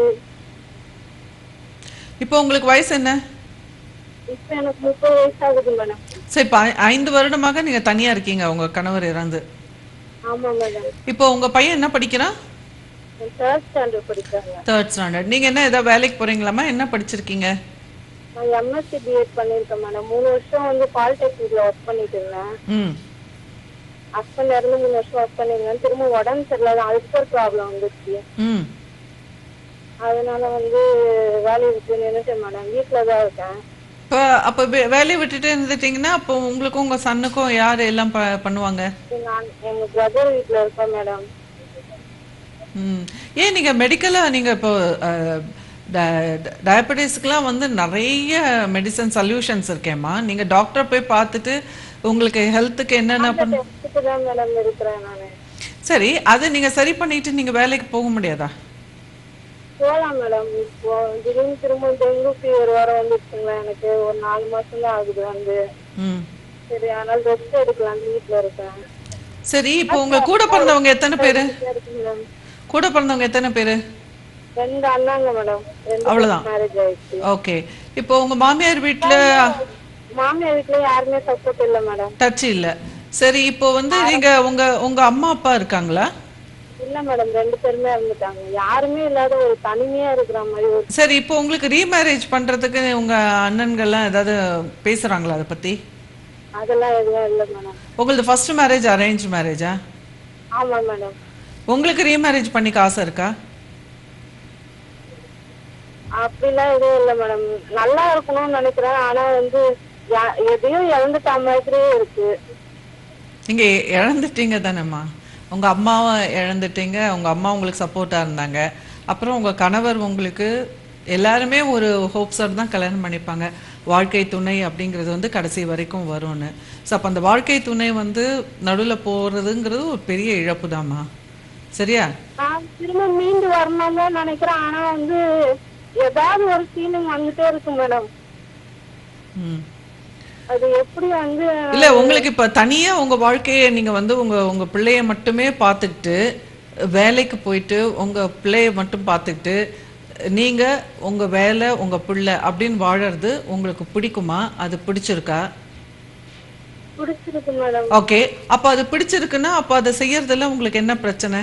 இப்போ உங்களுக்கு வயசு என்ன இப்ப எனக்கு முப்பது வயசு ஆகுது மேடம் சரி இப்போ ஐ- ஐந்து வருடமாக நீங்க தனியா இருக்கீங்க உங்க கணவர் இறந்து ஆமா மேடம் இப்போ உங்க பையன் என்ன படிக்கிறான் தேர்ட் ஸ்டாண்டர்ட் படிக்கிறாங்க தேர்ட் ஸ்டாண்டர்ட் நீங்க என்ன ஏதாவது வேலைக்கு போறீங்களாம்மா என்ன படிச்சிருக்கீங்க நான் எம்எஸ்சி பிஎட் பண்ணிருக்கேன் மேடம் மூணு வருஷம் வந்து பாலிடெக்னிக்ல ஒர்க் பண்ணிட்டு இருந்தேன் ம் ஹஸ்பண்ட் இறந்து மூணு வருஷம் ஒர்க் பண்ணிருந்தேன் திரும்ப உடம்பு சரியில்லாத அல்சர் ப்ராப்ளம் வந்துச்சு ம் அதனால வந்து வேலையை விட்டு நின்னுட்டேன் மேடம் வீட்டுல தான் இருக்கேன் இப்போ அப்போ வே- வேலையை விட்டுட்டு இருந்துட்டீங்கன்னா அப்போ உங்களுக்கும் உங்க சன்னுக்கும் யார் எல்லாம் ப- பண்ணுவாங்க நான் எங்க பிரதர் வீட்டுல இருக்கேன் மேடம் ம் ஏன் நீங்க மெடிக்கலா நீங்க இப்போ டயபெட்டிஸ்க்குலாம் வந்து நிறைய மெடிசன் சொல்யூஷன்ஸ் இருக்கேம்மா நீங்க டாக்டர் போய் பார்த்துட்டு உங்களுக்கு ஹெல்த்துக்கு என்னென்ன பண்ண டெஸ்ட்டுக்கு தான் மேடம் இருக்கிறேன் நானு சரி அதை நீங்க சரி பண்ணிட்டு நீங்க வேலைக்கு போக முடியாதா போலாம் மேடம் இப்போ திடீர்னு திரும்ப டெங்கு ஃபீவர் வர வந்துருச்சுங்களா எனக்கு ஒரு நாலு மாசம் தான் ஆகுது வந்து ம் சரி அதனால ரெஸ்ட் எடுக்கலாம் வீட்டுல இருக்கேன் சரி இப்போ உங்க கூட பிறந்தவங்க எத்தனை பேரு வீட்டுல இருக்கு மேடம் கூட பிறந்தவங்க எத்தனை பேரு ரெண்டு அண்ணாங்க மேடம் ரெண்டு அவ்வளவுதான். மேரேஜ் ஆயிடுச்சு ஓகே இப்போ உங்க மாமியார் வீட்ல மாமியார் வீட்டுல யாருமே சப்போர்ட் இல்ல மேடம் டச் இல்ல சரி இப்போ வந்து நீங்க உங்க உங்க அம்மா அப்பா இருக்காங்களா இல்ல மேடம் ரெண்டு பேருமே இறந்துட்டாங்க யாருமே இல்லாத ஒரு தனிமையா இருக்கிற மாதிரி ஒரு சரி இப்போ உங்களுக்கு ரீமேரேஜ் பண்றதுக்கு உங்க அண்ணன்கள்லாம் ஏதாவது பேசுறாங்களா அதை பத்தி அதெல்லாம் எதுவும் இல்ல மேடம் உங்களது ஃபர்ஸ்ட் மேரேஜ் அரேஞ்ச் மேரேஜா ஆமா மேடம் உங்களுக்கு ரீமேரேஜ் பண்ணிக்க ஆசை இருக்கா அப்படிலாம் எதுவும் இல்ல மேடம் நல்லா இருக்கணும்னு நினைக்கிறேன் ஆனா வந்து யா- எதையும் இழந்துட்ட மாதிரியே இருக்கு நீங்க இழந்துட்டீங்க தானேம்மா உங்க அம்மாவை இழந்துட்டீங்க உங்க அம்மா உங்களுக்கு சப்போர்ட்டா இருந்தாங்க அப்புறம் உங்க கணவர் உங்களுக்கு எல்லாருமே ஒரு ஹோப்ஸோட தான் கல்யாணம் பண்ணிப்பாங்க வாழ்க்கை துணை அப்படிங்கிறது வந்து கடைசி வரைக்கும் வரும்னு ஸோ அப்போ அந்த வாழ்க்கை துணை வந்து நடுவில் போகிறதுங்கிறது ஒரு பெரிய இழப்பு தாம்மா சரியா நான் திரும்ப மீண்டு வரணும்னு தான் நினைக்கிறேன் ஆனா வந்து ஏதாவது ஒரு ஃபீலிங் வந்துட்டே இருக்கு மேடம் ம் அது எப்படி வந்து இல்ல உங்களுக்கு இப்ப தனியா உங்க வாழ்க்கையை நீங்க வந்து உங்க உங்க பிள்ளைய மட்டுமே பார்த்துக்கிட்டு வேலைக்கு போயிட்டு உங்க பிள்ளைய மட்டும் பார்த்துக்கிட்டு நீங்க உங்க வேலை உங்க பிள்ளை அப்படின்னு வாழறது உங்களுக்கு பிடிக்குமா அது பிடிச்சிருக்கா பிடிச்சிருக்கு மேடம் ஓகே அப்ப அது பிடிச்சிருக்குன்னா அப்ப அதை செய்யறதுல உங்களுக்கு என்ன பிரச்சனை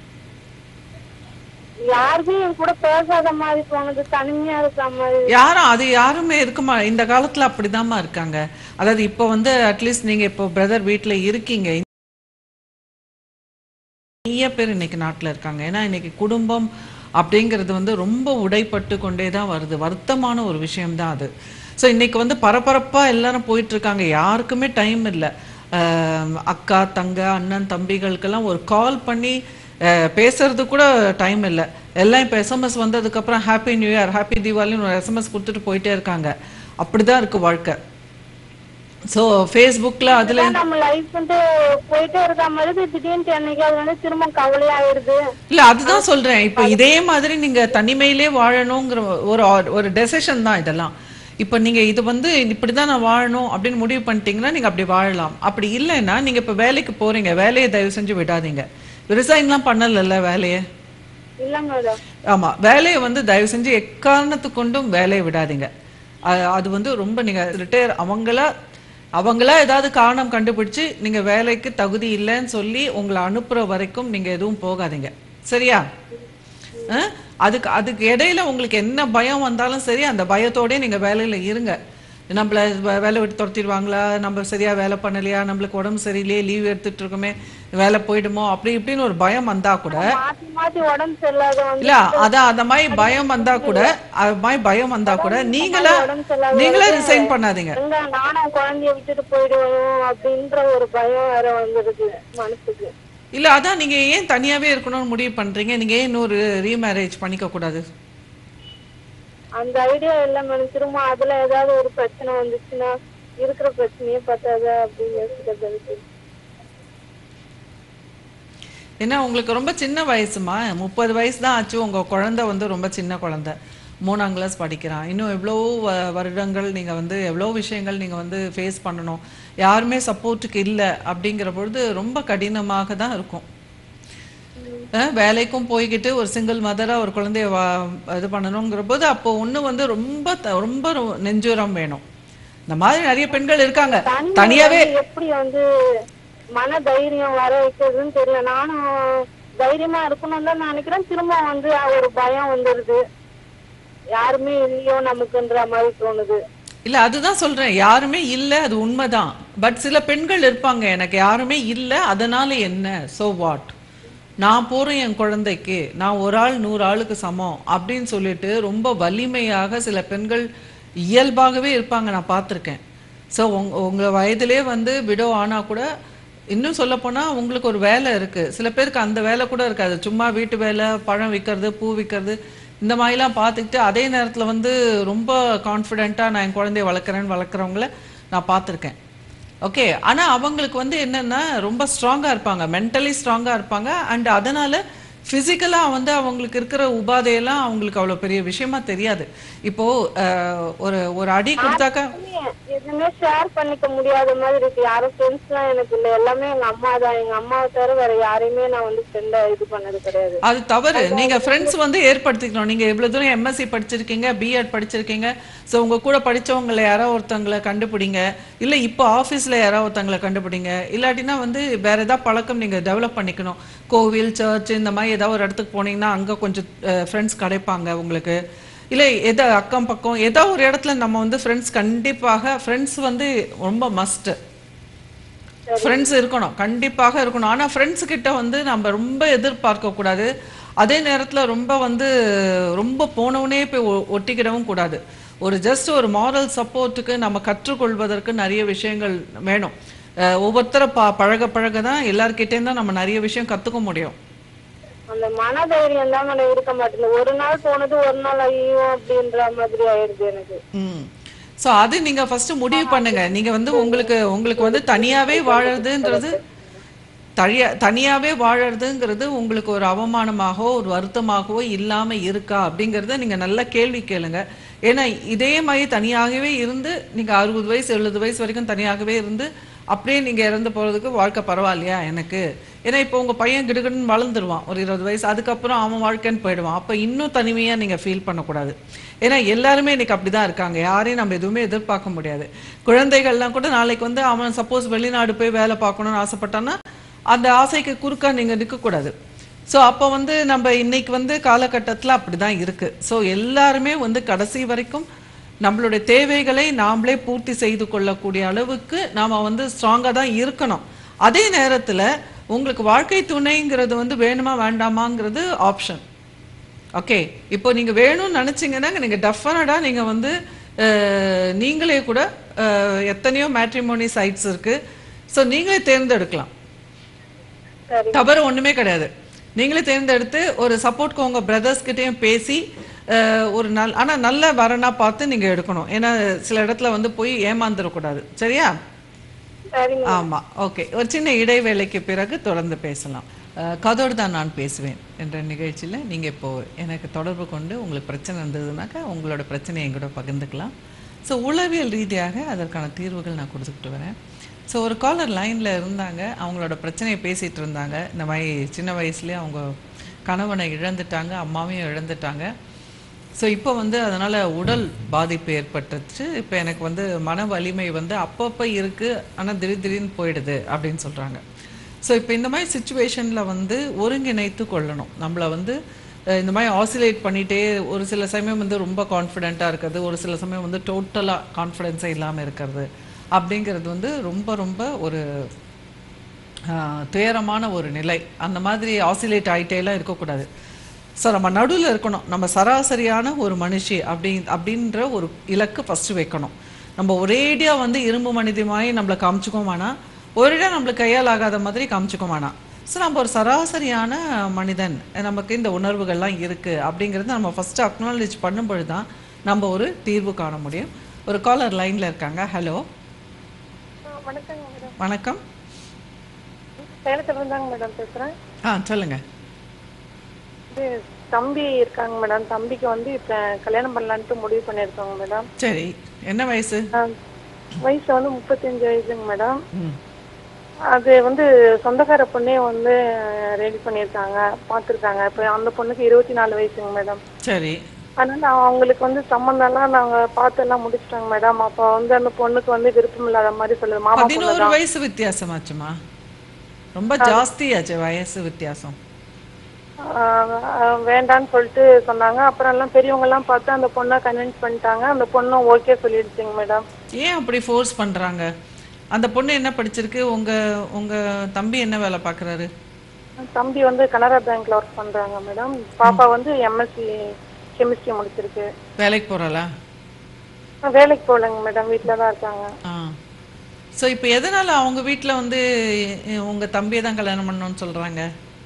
யாருமே என் கூட பேசாத மாதிரி தோணுது தனிமையா இருக்கிற மாதிரி யாரும் அது யாருமே இருக்குமா இந்த காலத்துல அப்படிதாம்மா இருக்காங்க அதாவது இப்போ வந்து அட்லீஸ்ட் நீங்க இப்போ பிரதர் வீட்ல இருக்கீங்க நிறைய பேர் இன்னைக்கு நாட்டுல இருக்காங்க ஏன்னா இன்னைக்கு குடும்பம் அப்படிங்கிறது வந்து ரொம்ப உடைப்பட்டு கொண்டே தான் வருது வருத்தமான ஒரு விஷயம்தான் அது ஸோ இன்னைக்கு வந்து பரபரப்பா எல்லாரும் போயிட்டு இருக்காங்க யாருக்குமே டைம் இல்லை அக்கா தங்க அண்ணன் தம்பிகளுக்கெல்லாம் ஒரு கால் பண்ணி அஹ், பேசுறது கூட டைம் இல்லை எல்லாம் இப்போ எஸ்எம்எஸ் வந்ததுக்கப்புறம் ஹாப்பி நியூ இயர் ஹாப்பி தீபாவளின்னு ஒரு எஸ்எம்எஸ் கொடுத்துட்டு போயிட்டே இருக்காங்க அப்படிதான் இருக்கு வாழ்க்கை ஸோ ஃபேஸ்புக்கில் அதில் இதுதான் நம்ம லைஃப் வந்து போயிட்டே இருக்க மாதிரி திடீர்னு என்னைக்காவது வந்து திரும்ப கவலையாயிடுது இல்ல அதுதான் சொல்றேன் இப்போ இதே மாதிரி நீங்க தனிமையிலே வாழணுங்கிற ஒரு ஒரு டெசிஷன் தான் இதெல்லாம் இப்போ நீங்க இது வந்து இப்படிதான் நான் வாழணும் அப்படின்னு முடிவு பண்ணிட்டீங்கன்னா நீங்க அப்படி வாழலாம் அப்படி இல்லைன்னா நீங்க இப்போ வேலைக்கு போறீங்க வேலையை தயவு செஞ்சு விடாதீங்க ரிசைன்லாம் பண்ணலல்ல வேலையை இல்ல மேடம் ஆமா வேலையை வந்து தயவு செஞ்சு எக்காரணத்து கொண்டும் வேலையை விடாதீங்க அ- அது வந்து ரொம்ப நீங்க ரிட்டையர் அவங்களா அவங்களா ஏதாவது காரணம் கண்டுபிடிச்சு நீங்க வேலைக்கு தகுதி இல்லைன்னு சொல்லி உங்களை அனுப்புற வரைக்கும் நீங்க எதுவும் போகாதீங்க சரியா அஹ்? அதுக்கு அதுக்கு இடையில உங்களுக்கு என்ன பயம் வந்தாலும் சரி அந்த பயத்தோடயே நீங்க வேலையில இருங்க நம்மள வே- வேலை விட்டு துரத்திடுவாங்களா நம்ம சரியா வேலை பண்ணலையா நம்மளுக்கு உடம்பு சரியில்லையே லீவ் எடுத்துட்டு இருக்கோமே வேலை போயிடுமோ அப்படி இப்படின்னு ஒரு பயம் வந்தா கூட மாத்தி மாத்தி உடம்பு சரியில்லாத வந்து இல்ல அதான் அந்த மாதிரி பயம் வந்தா கூட அது மாதிரி பயம் வந்தா கூட நீங்களா உடம்பு சரியில்லாத நீங்களே ரிசைன் பண்ணாதீங்க எங்க நானும் குழந்தைய விட்டுட்டு போயிடுவோம் அப்படின்ற ஒரு பயம் வேற வந்துருக்கு மனசுக்கு இல்ல அதான் நீங்க ஏன் தனியாவே இருக்கணும்னு முடிவு பண்றீங்க நீங்க ஏன் இன்னொரு ரீமேரேஜ் பண்ணிக்க கூடாது அந்த ஐடியா இல்ல மேடம் திரும்ப அதுல ஏதாவது ஒரு பிரச்சனை வந்துச்சுன்னா இருக்கிற பிரச்சனையே பத்தாத அப்படின்னு யோசிக்கிறது இருக்கு. ஏன்னா உங்களுக்கு ரொம்ப சின்ன வயசுமா முப்பது வயசு தான் ஆச்சு உங்க குழந்தை வந்து ரொம்ப சின்ன குழந்தை மூணாம் கிளாஸ் படிக்கிறான் இன்னும் எவ்வளோ வ- வருடங்கள் நீங்க வந்து எவ்வளோ விஷயங்கள் நீங்க வந்து ஃபேஸ் பண்ணணும் யாருமே சப்போர்ட்டுக்கு இல்லை அப்படிங்கிற பொழுது ரொம்ப கடினமாக தான் இருக்கும் அஹ் வேலைக்கும் போய்கிட்டு ஒரு சிங்கிள் மதரா ஒரு குழந்தைய வா- இது பண்ணணுங்கிற போது அப்போ ஒண்ணு வந்து ரொம்ப த- ரொம்ப ரொ- நெஞ்சுரம் வேணும் இந்த மாதிரி நிறைய பெண்கள் இருக்காங்க தனிமை தனியாவே வந்து எப்படி வந்து மன தைரியம் வர வைக்கிறதுன்னு தெரியல நானும் தைரியமா இருக்கணும் தான் நினைக்கிறேன் திரும்ப வந்து ஒரு பயம் வந்துருது யாருமே இல்லையோ நமக்குன்ற மாதிரி தோணுது இல்ல அதுதான் சொல்றேன் யாருமே இல்ல அது உண்மைதான் பட் சில பெண்கள் இருப்பாங்க எனக்கு யாருமே இல்ல அதனால என்ன சோ வாட் நான் போறேன் என் குழந்தைக்கு நான் ஒரு ஆள் நூறு ஆளுக்கு சமம் அப்படின்னு சொல்லிட்டு ரொம்ப வலிமையாக சில பெண்கள் இயல்பாகவே இருப்பாங்க நான் பார்த்துருக்கேன் ஸோ உங்க உங்க வயதிலே வந்து விடோ ஆனா கூட இன்னும் சொல்ல போனா உங்களுக்கு ஒரு வேலை இருக்கு சில பேருக்கு அந்த வேலை கூட இருக்காது சும்மா வீட்டு வேலை பழம் விற்கிறது பூ விற்கிறது இந்த மாதிரிலாம் பார்த்துக்கிட்டு அதே நேரத்துல வந்து ரொம்ப கான்ஃபிடென்ட்டாக நான் என் குழந்தைய வளர்க்குறேன்னு வளர்க்குறவங்கள நான் பார்த்துருக்கேன் ஓகே ஆனா அவங்களுக்கு வந்து என்னன்னா ரொம்ப ஸ்ட்ராங்கா இருப்பாங்க மென்டலி ஸ்ட்ராங்கா இருப்பாங்க அண்ட் அதனால பிசிக்கலா வந்து அவங்களுக்கு இருக்கிற உபாதையெல்லாம் அவங்களுக்கு அவ்வளவு பெரிய விஷயமா தெரியாது இப்போ அஹ், ஒரு ஒரு அடி கொடுத்தாக்கா எதுவுமே ஷேர் பண்ணிக்க முடியாத மாதிரி இருக்கு யாரும் ஃப்ரெண்ட்ஸ் எல்லாம் எனக்கு இல்ல எல்லாமே எங்க அம்மா தான் எங்க அம்மாவை தவிர வேற யாரையுமே நான் வந்து ஃப்ரெண்டா இது பண்ணது கிடையாது அது தவறு நீங்க ஃப்ரெண்ட்ஸ் வந்து ஏற்படுத்திக்கணும் நீங்க இவ்வளவு தூரம் எம்எஸ்சி படிச்சிருக்கீங்க பிஎட் படிச்சிருக்கீங்க ஸோ உங்க கூட படிச்சவங்கள யாரோ ஒருத்தவங்களை கண்டுபிடிங்க இல்ல இப்போ ஆபீஸ்ல யாரோ ஒருத்தவங்களை கண்டுபிடிங்க இல்லாட்டினா வந்து வேற ஏதாவது பழக்கம் நீங்க டெவலப் பண்ணிக்கணும் கோவில் சர்ச் இந்த மாதிரி ஏதாவது ஒரு இடத்துக்கு போனீங்கன்னா அங்க கொஞ்சம் ஃப்ரெண்ட்ஸ் கிடைப்பாங்க உங்களுக்கு இல்ல எதோ அக்கம் பக்கம் ஏதோ ஒரு இடத்துல நம்ம வந்து ஃப்ரெண்ட்ஸ் கண்டிப்பாக ஃப்ரெண்ட்ஸ் வந்து ரொம்ப மஸ்ட் ஃப்ரெண்ட்ஸ் இருக்கணும் கண்டிப்பாக இருக்கணும் ஆனா ஃப்ரெண்ட்ஸ் கிட்ட வந்து நம்ம ரொம்ப எதிர்பார்க்க கூடாது அதே நேரத்துல ரொம்ப வந்து ரொம்ப போனவனே போய் ஒ- ஒட்டிக்கிடவும் கூடாது ஒரு ஜஸ்ட் ஒரு மாரல் சப்போர்ட்டுக்கு நம்ம கற்றுக்கொள்வதற்கு நிறைய விஷயங்கள் வேணும் அஹ் ஒவ்வொருத்தரை ப பழக பழக தான் எல்லார்கிட்டேயும் தான் நம்ம நிறைய விஷயம் கத்துக்க முடியும் அந்த மனதைரியம் தான் மேடம் இருக்க மாட்டேங்குது ஒரு நாள் போனது ஒரு நாள் ஐயோ அப்படின்ற மாதிரி ஆயிடுது எனக்கு ம் ஸோ அது நீங்க ஃபர்ஸ்ட் முடிவு பண்ணுங்க நீங்க வந்து உங்களுக்கு உங்களுக்கு வந்து தனியாவே வாழறதுன்றது தனியா தனியாவே வாழறதுங்கிறது உங்களுக்கு ஒரு அவமானமாகவோ ஒரு வருத்தமாகவோ இல்லாம இருக்கா அப்படிங்கறத நீங்க நல்ல கேள்வி கேளுங்க ஏன்னா இதே மாதிரி தனியாகவே இருந்து நீங்க அறுபது வயசு எழுபது வயசு வரைக்கும் தனியாகவே இருந்து அப்படியே நீங்க இறந்து போறதுக்கு வாழ்க்கை பரவாயில்லையா எனக்கு ஏன்னா இப்போ உங்க பையன் கிடுகிடுன்னு வளர்ந்துருவான் ஒரு இருபது வயசு அதுக்கப்புறம் அவன் வாழ்க்கைன்னு போயிடுவான் அப்ப இன்னும் தனிமையா நீங்க ஃபீல் பண்ணக்கூடாது ஏன்னா எல்லாருமே இன்னைக்கு அப்படிதான் இருக்காங்க யாரையும் நம்ம எதுவுமே எதிர்பார்க்க முடியாது குழந்தைகள்லாம் கூட நாளைக்கு வந்து அவன் சப்போஸ் வெளிநாடு போய் வேலை பார்க்கணும்னு ஆசைப்பட்டான்னா அந்த ஆசைக்கு குறுக்கா நீங்க நிற்கக்கூடாது ஸோ அப்போ வந்து நம்ம இன்னைக்கு வந்து காலகட்டத்தில் அப்படிதான் இருக்கு ஸோ எல்லாருமே வந்து கடைசி வரைக்கும் நம்மளுடைய தேவைகளை நாமளே பூர்த்தி செய்து கொள்ளக்கூடிய அளவுக்கு நாம வந்து ஸ்ட்ராங்கா தான் இருக்கணும் அதே நேரத்துல உங்களுக்கு வாழ்க்கை துணைங்கிறது வந்து வேணுமா வேண்டாமாங்கிறது ஆப்ஷன் ஓகே இப்போ நீங்க வேணும்னு நினைச்சீங்கன்னா நீங்க டெஃபினட்டா நீங்க வந்து அஹ், நீங்களே கூட அஹ், எத்தனையோ மேட்ரிமோனி சைட்ஸ் இருக்கு ஸோ நீங்களே தேர்ந்தெடுக்கலாம் சரி தவறு ஒண்ணுமே கிடையாது நீங்களே தேர்ந்தெடுத்து ஒரு சப்போர்ட்க்கு உங்க பிரதர்ஸ் கிட்டயும் பேசி அஹ், ஒரு நல் ஆனா நல்ல வரனா பார்த்து நீங்க எடுக்கணும் ஏன்னா சில இடத்துல வந்து போய் ஏமாந்துடக்கூடாது சரியா சரிங்க ஆமா ஓகே ஒரு சின்ன இடைவேளைக்கு பிறகு தொடர்ந்து பேசலாம் அஹ், கதோடு தான் நான் பேசுவேன் என்ற நிகழ்ச்சியில நீங்க இப்போ எனக்கு தொடர்பு கொண்டு உங்களுக்கு பிரச்சனை இருந்ததுனாக்கா உங்களோட பிரச்சனையை என் கூட பகிர்ந்துக்கலாம் ஸோ உளவியல் ரீதியாக அதற்கான தீர்வுகள் நான் கொடுத்துக்கிட்டு வரேன் ஸோ ஒரு காலர் லைன்ல இருந்தாங்க அவங்களோட பிரச்சனையை பேசிட்டு இருந்தாங்க இந்த மாதிரி சின்ன வயசுலயே அவங்க கணவனை இழந்துட்டாங்க அம்மாவையும் இழந்துட்டாங்க ஸோ இப்போ வந்து அதனால உடல் பாதிப்பு ஏற்பட்டுச்சு இப்போ எனக்கு வந்து மன வலிமை வந்து அப்பப்போ இருக்கு ஆனால் திடீர் திடீர்னு போயிடுது அப்படின்னு சொல்றாங்க ஸோ இப்போ இந்த மாதிரி சுச்சுவேஷன்ல வந்து ஒருங்கிணைத்து கொள்ளணும் நம்மளை வந்து அஹ் இந்த மாதிரி ஆசிலேட் பண்ணிட்டே ஒரு சில சமயம் வந்து ரொம்ப கான்ஃபிடென்ட்டாக இருக்கிறது ஒரு சில சமயம் வந்து டோட்டலாக கான்ஃபிடென்ஸே இல்லாமல் இருக்கிறது அப்படிங்கிறது வந்து ரொம்ப ரொம்ப ஒரு ஆஹ், துயரமான ஒரு நிலை அந்த மாதிரி ஆசிலேட் ஆகிட்டேலாம் இருக்கக்கூடாது ஸோ நம்ம நடுவில் இருக்கணும் நம்ம சராசரியான ஒரு மனுஷி அப்படி அப்படின்ற ஒரு இலக்கு ஃபஸ்ட்டு வைக்கணும் நம்ம ஒரேடியாக வந்து இரும்பு மனிதமாயி நம்மளை காமிச்சிக்க வேணாம் ஒரேடியாக நம்மளுக்கு கையால் ஆகாத மாதிரி காமிச்சிக்க வேணாம் ஸோ நம்ம ஒரு சராசரியான மனிதன் நமக்கு இந்த உணர்வுகள்லாம் இருக்குது அப்படிங்கிறத நம்ம ஃபஸ்ட்டு அக்னாலேஜ் பண்ணும்பொழுது தான் நம்ம ஒரு தீர்வு காண முடியும் ஒரு காலர் லைனில் இருக்காங்க ஹலோ வணக்கங்க மேடம் வணக்கம் சேலத்துல இருந்தாங்க மேடம் பேசுறேன் ஆ சொல்லுங்கள் இது தம்பி இருக்காங்க மேடம் தம்பிக்கு வந்து இப்ப கல்யாணம் பண்ணலான்ட்டு முடிவு பண்ணியிருக்கோங்க மேடம் சரி என்ன வயசு ஆஹ் வயசு வந்து முப்பத்தஞ்சு வயசுங்க மேடம் ம் அது வந்து சொந்தக்கார பொண்ணே வந்து ரெடி பண்ணியிருக்காங்க பார்த்துருக்காங்க இப்போ அந்த பொண்ணுக்கு இருபத்தி நாலு வயசுங்க மேடம் சரி அதனால அவங்களுக்கு வந்து சம்மந்தம்லாம் நாங்க பார்த்து எல்லாம் முடிச்சிட்டோங்க மேடம் அப்போ வந்து அந்த பொண்ணுக்கு வந்து விருப்பம் இல்லாத மாதிரி சொல்லுது மாமா பொண்ணு பதினோரு வயசு வித்தியாசமாச்சுமா ரொம்ப ஜாஸ்தியாச்சு வயசு வித்தியாசம் ஆஹ் ஆஹ் வேண்டான்னு சொல்லிட்டு சொன்னாங்க அப்புறம் எல்லாம் பெரியவங்க எல்லாம் பார்த்து அந்த பொண்ணை கன்வின்ஸ் பண்ணிட்டாங்க அந்த பொண்ணும் ஓகே சொல்லிடுச்சுங்க மேடம் ஏன் அப்படி ஃபோர்ஸ் பண்றாங்க அந்த பொண்ணு என்ன படிச்சிருக்கு உங்க உங்க தம்பி என்ன வேலை பார்க்கறாரு தம்பி வந்து கனரா பேங்க்ல ஒர்க் பண்றாங்க மேடம் பாப்பா வந்து எம்எஸ்சி கெமிஸ்ட்ரி முடிச்சிருக்கு வேலைக்கு போறாளா ஆஹ் வேலைக்கு போகலங்க மேடம் வீட்டில தான் இருக்காங்க ஆ ஸோ இப்போ எதனால அவங்க வீட்டில் வந்து அஹ், உங்க தம்பியை தான் கல்யாணம் பண்ணணும்னு சொல்றாங்க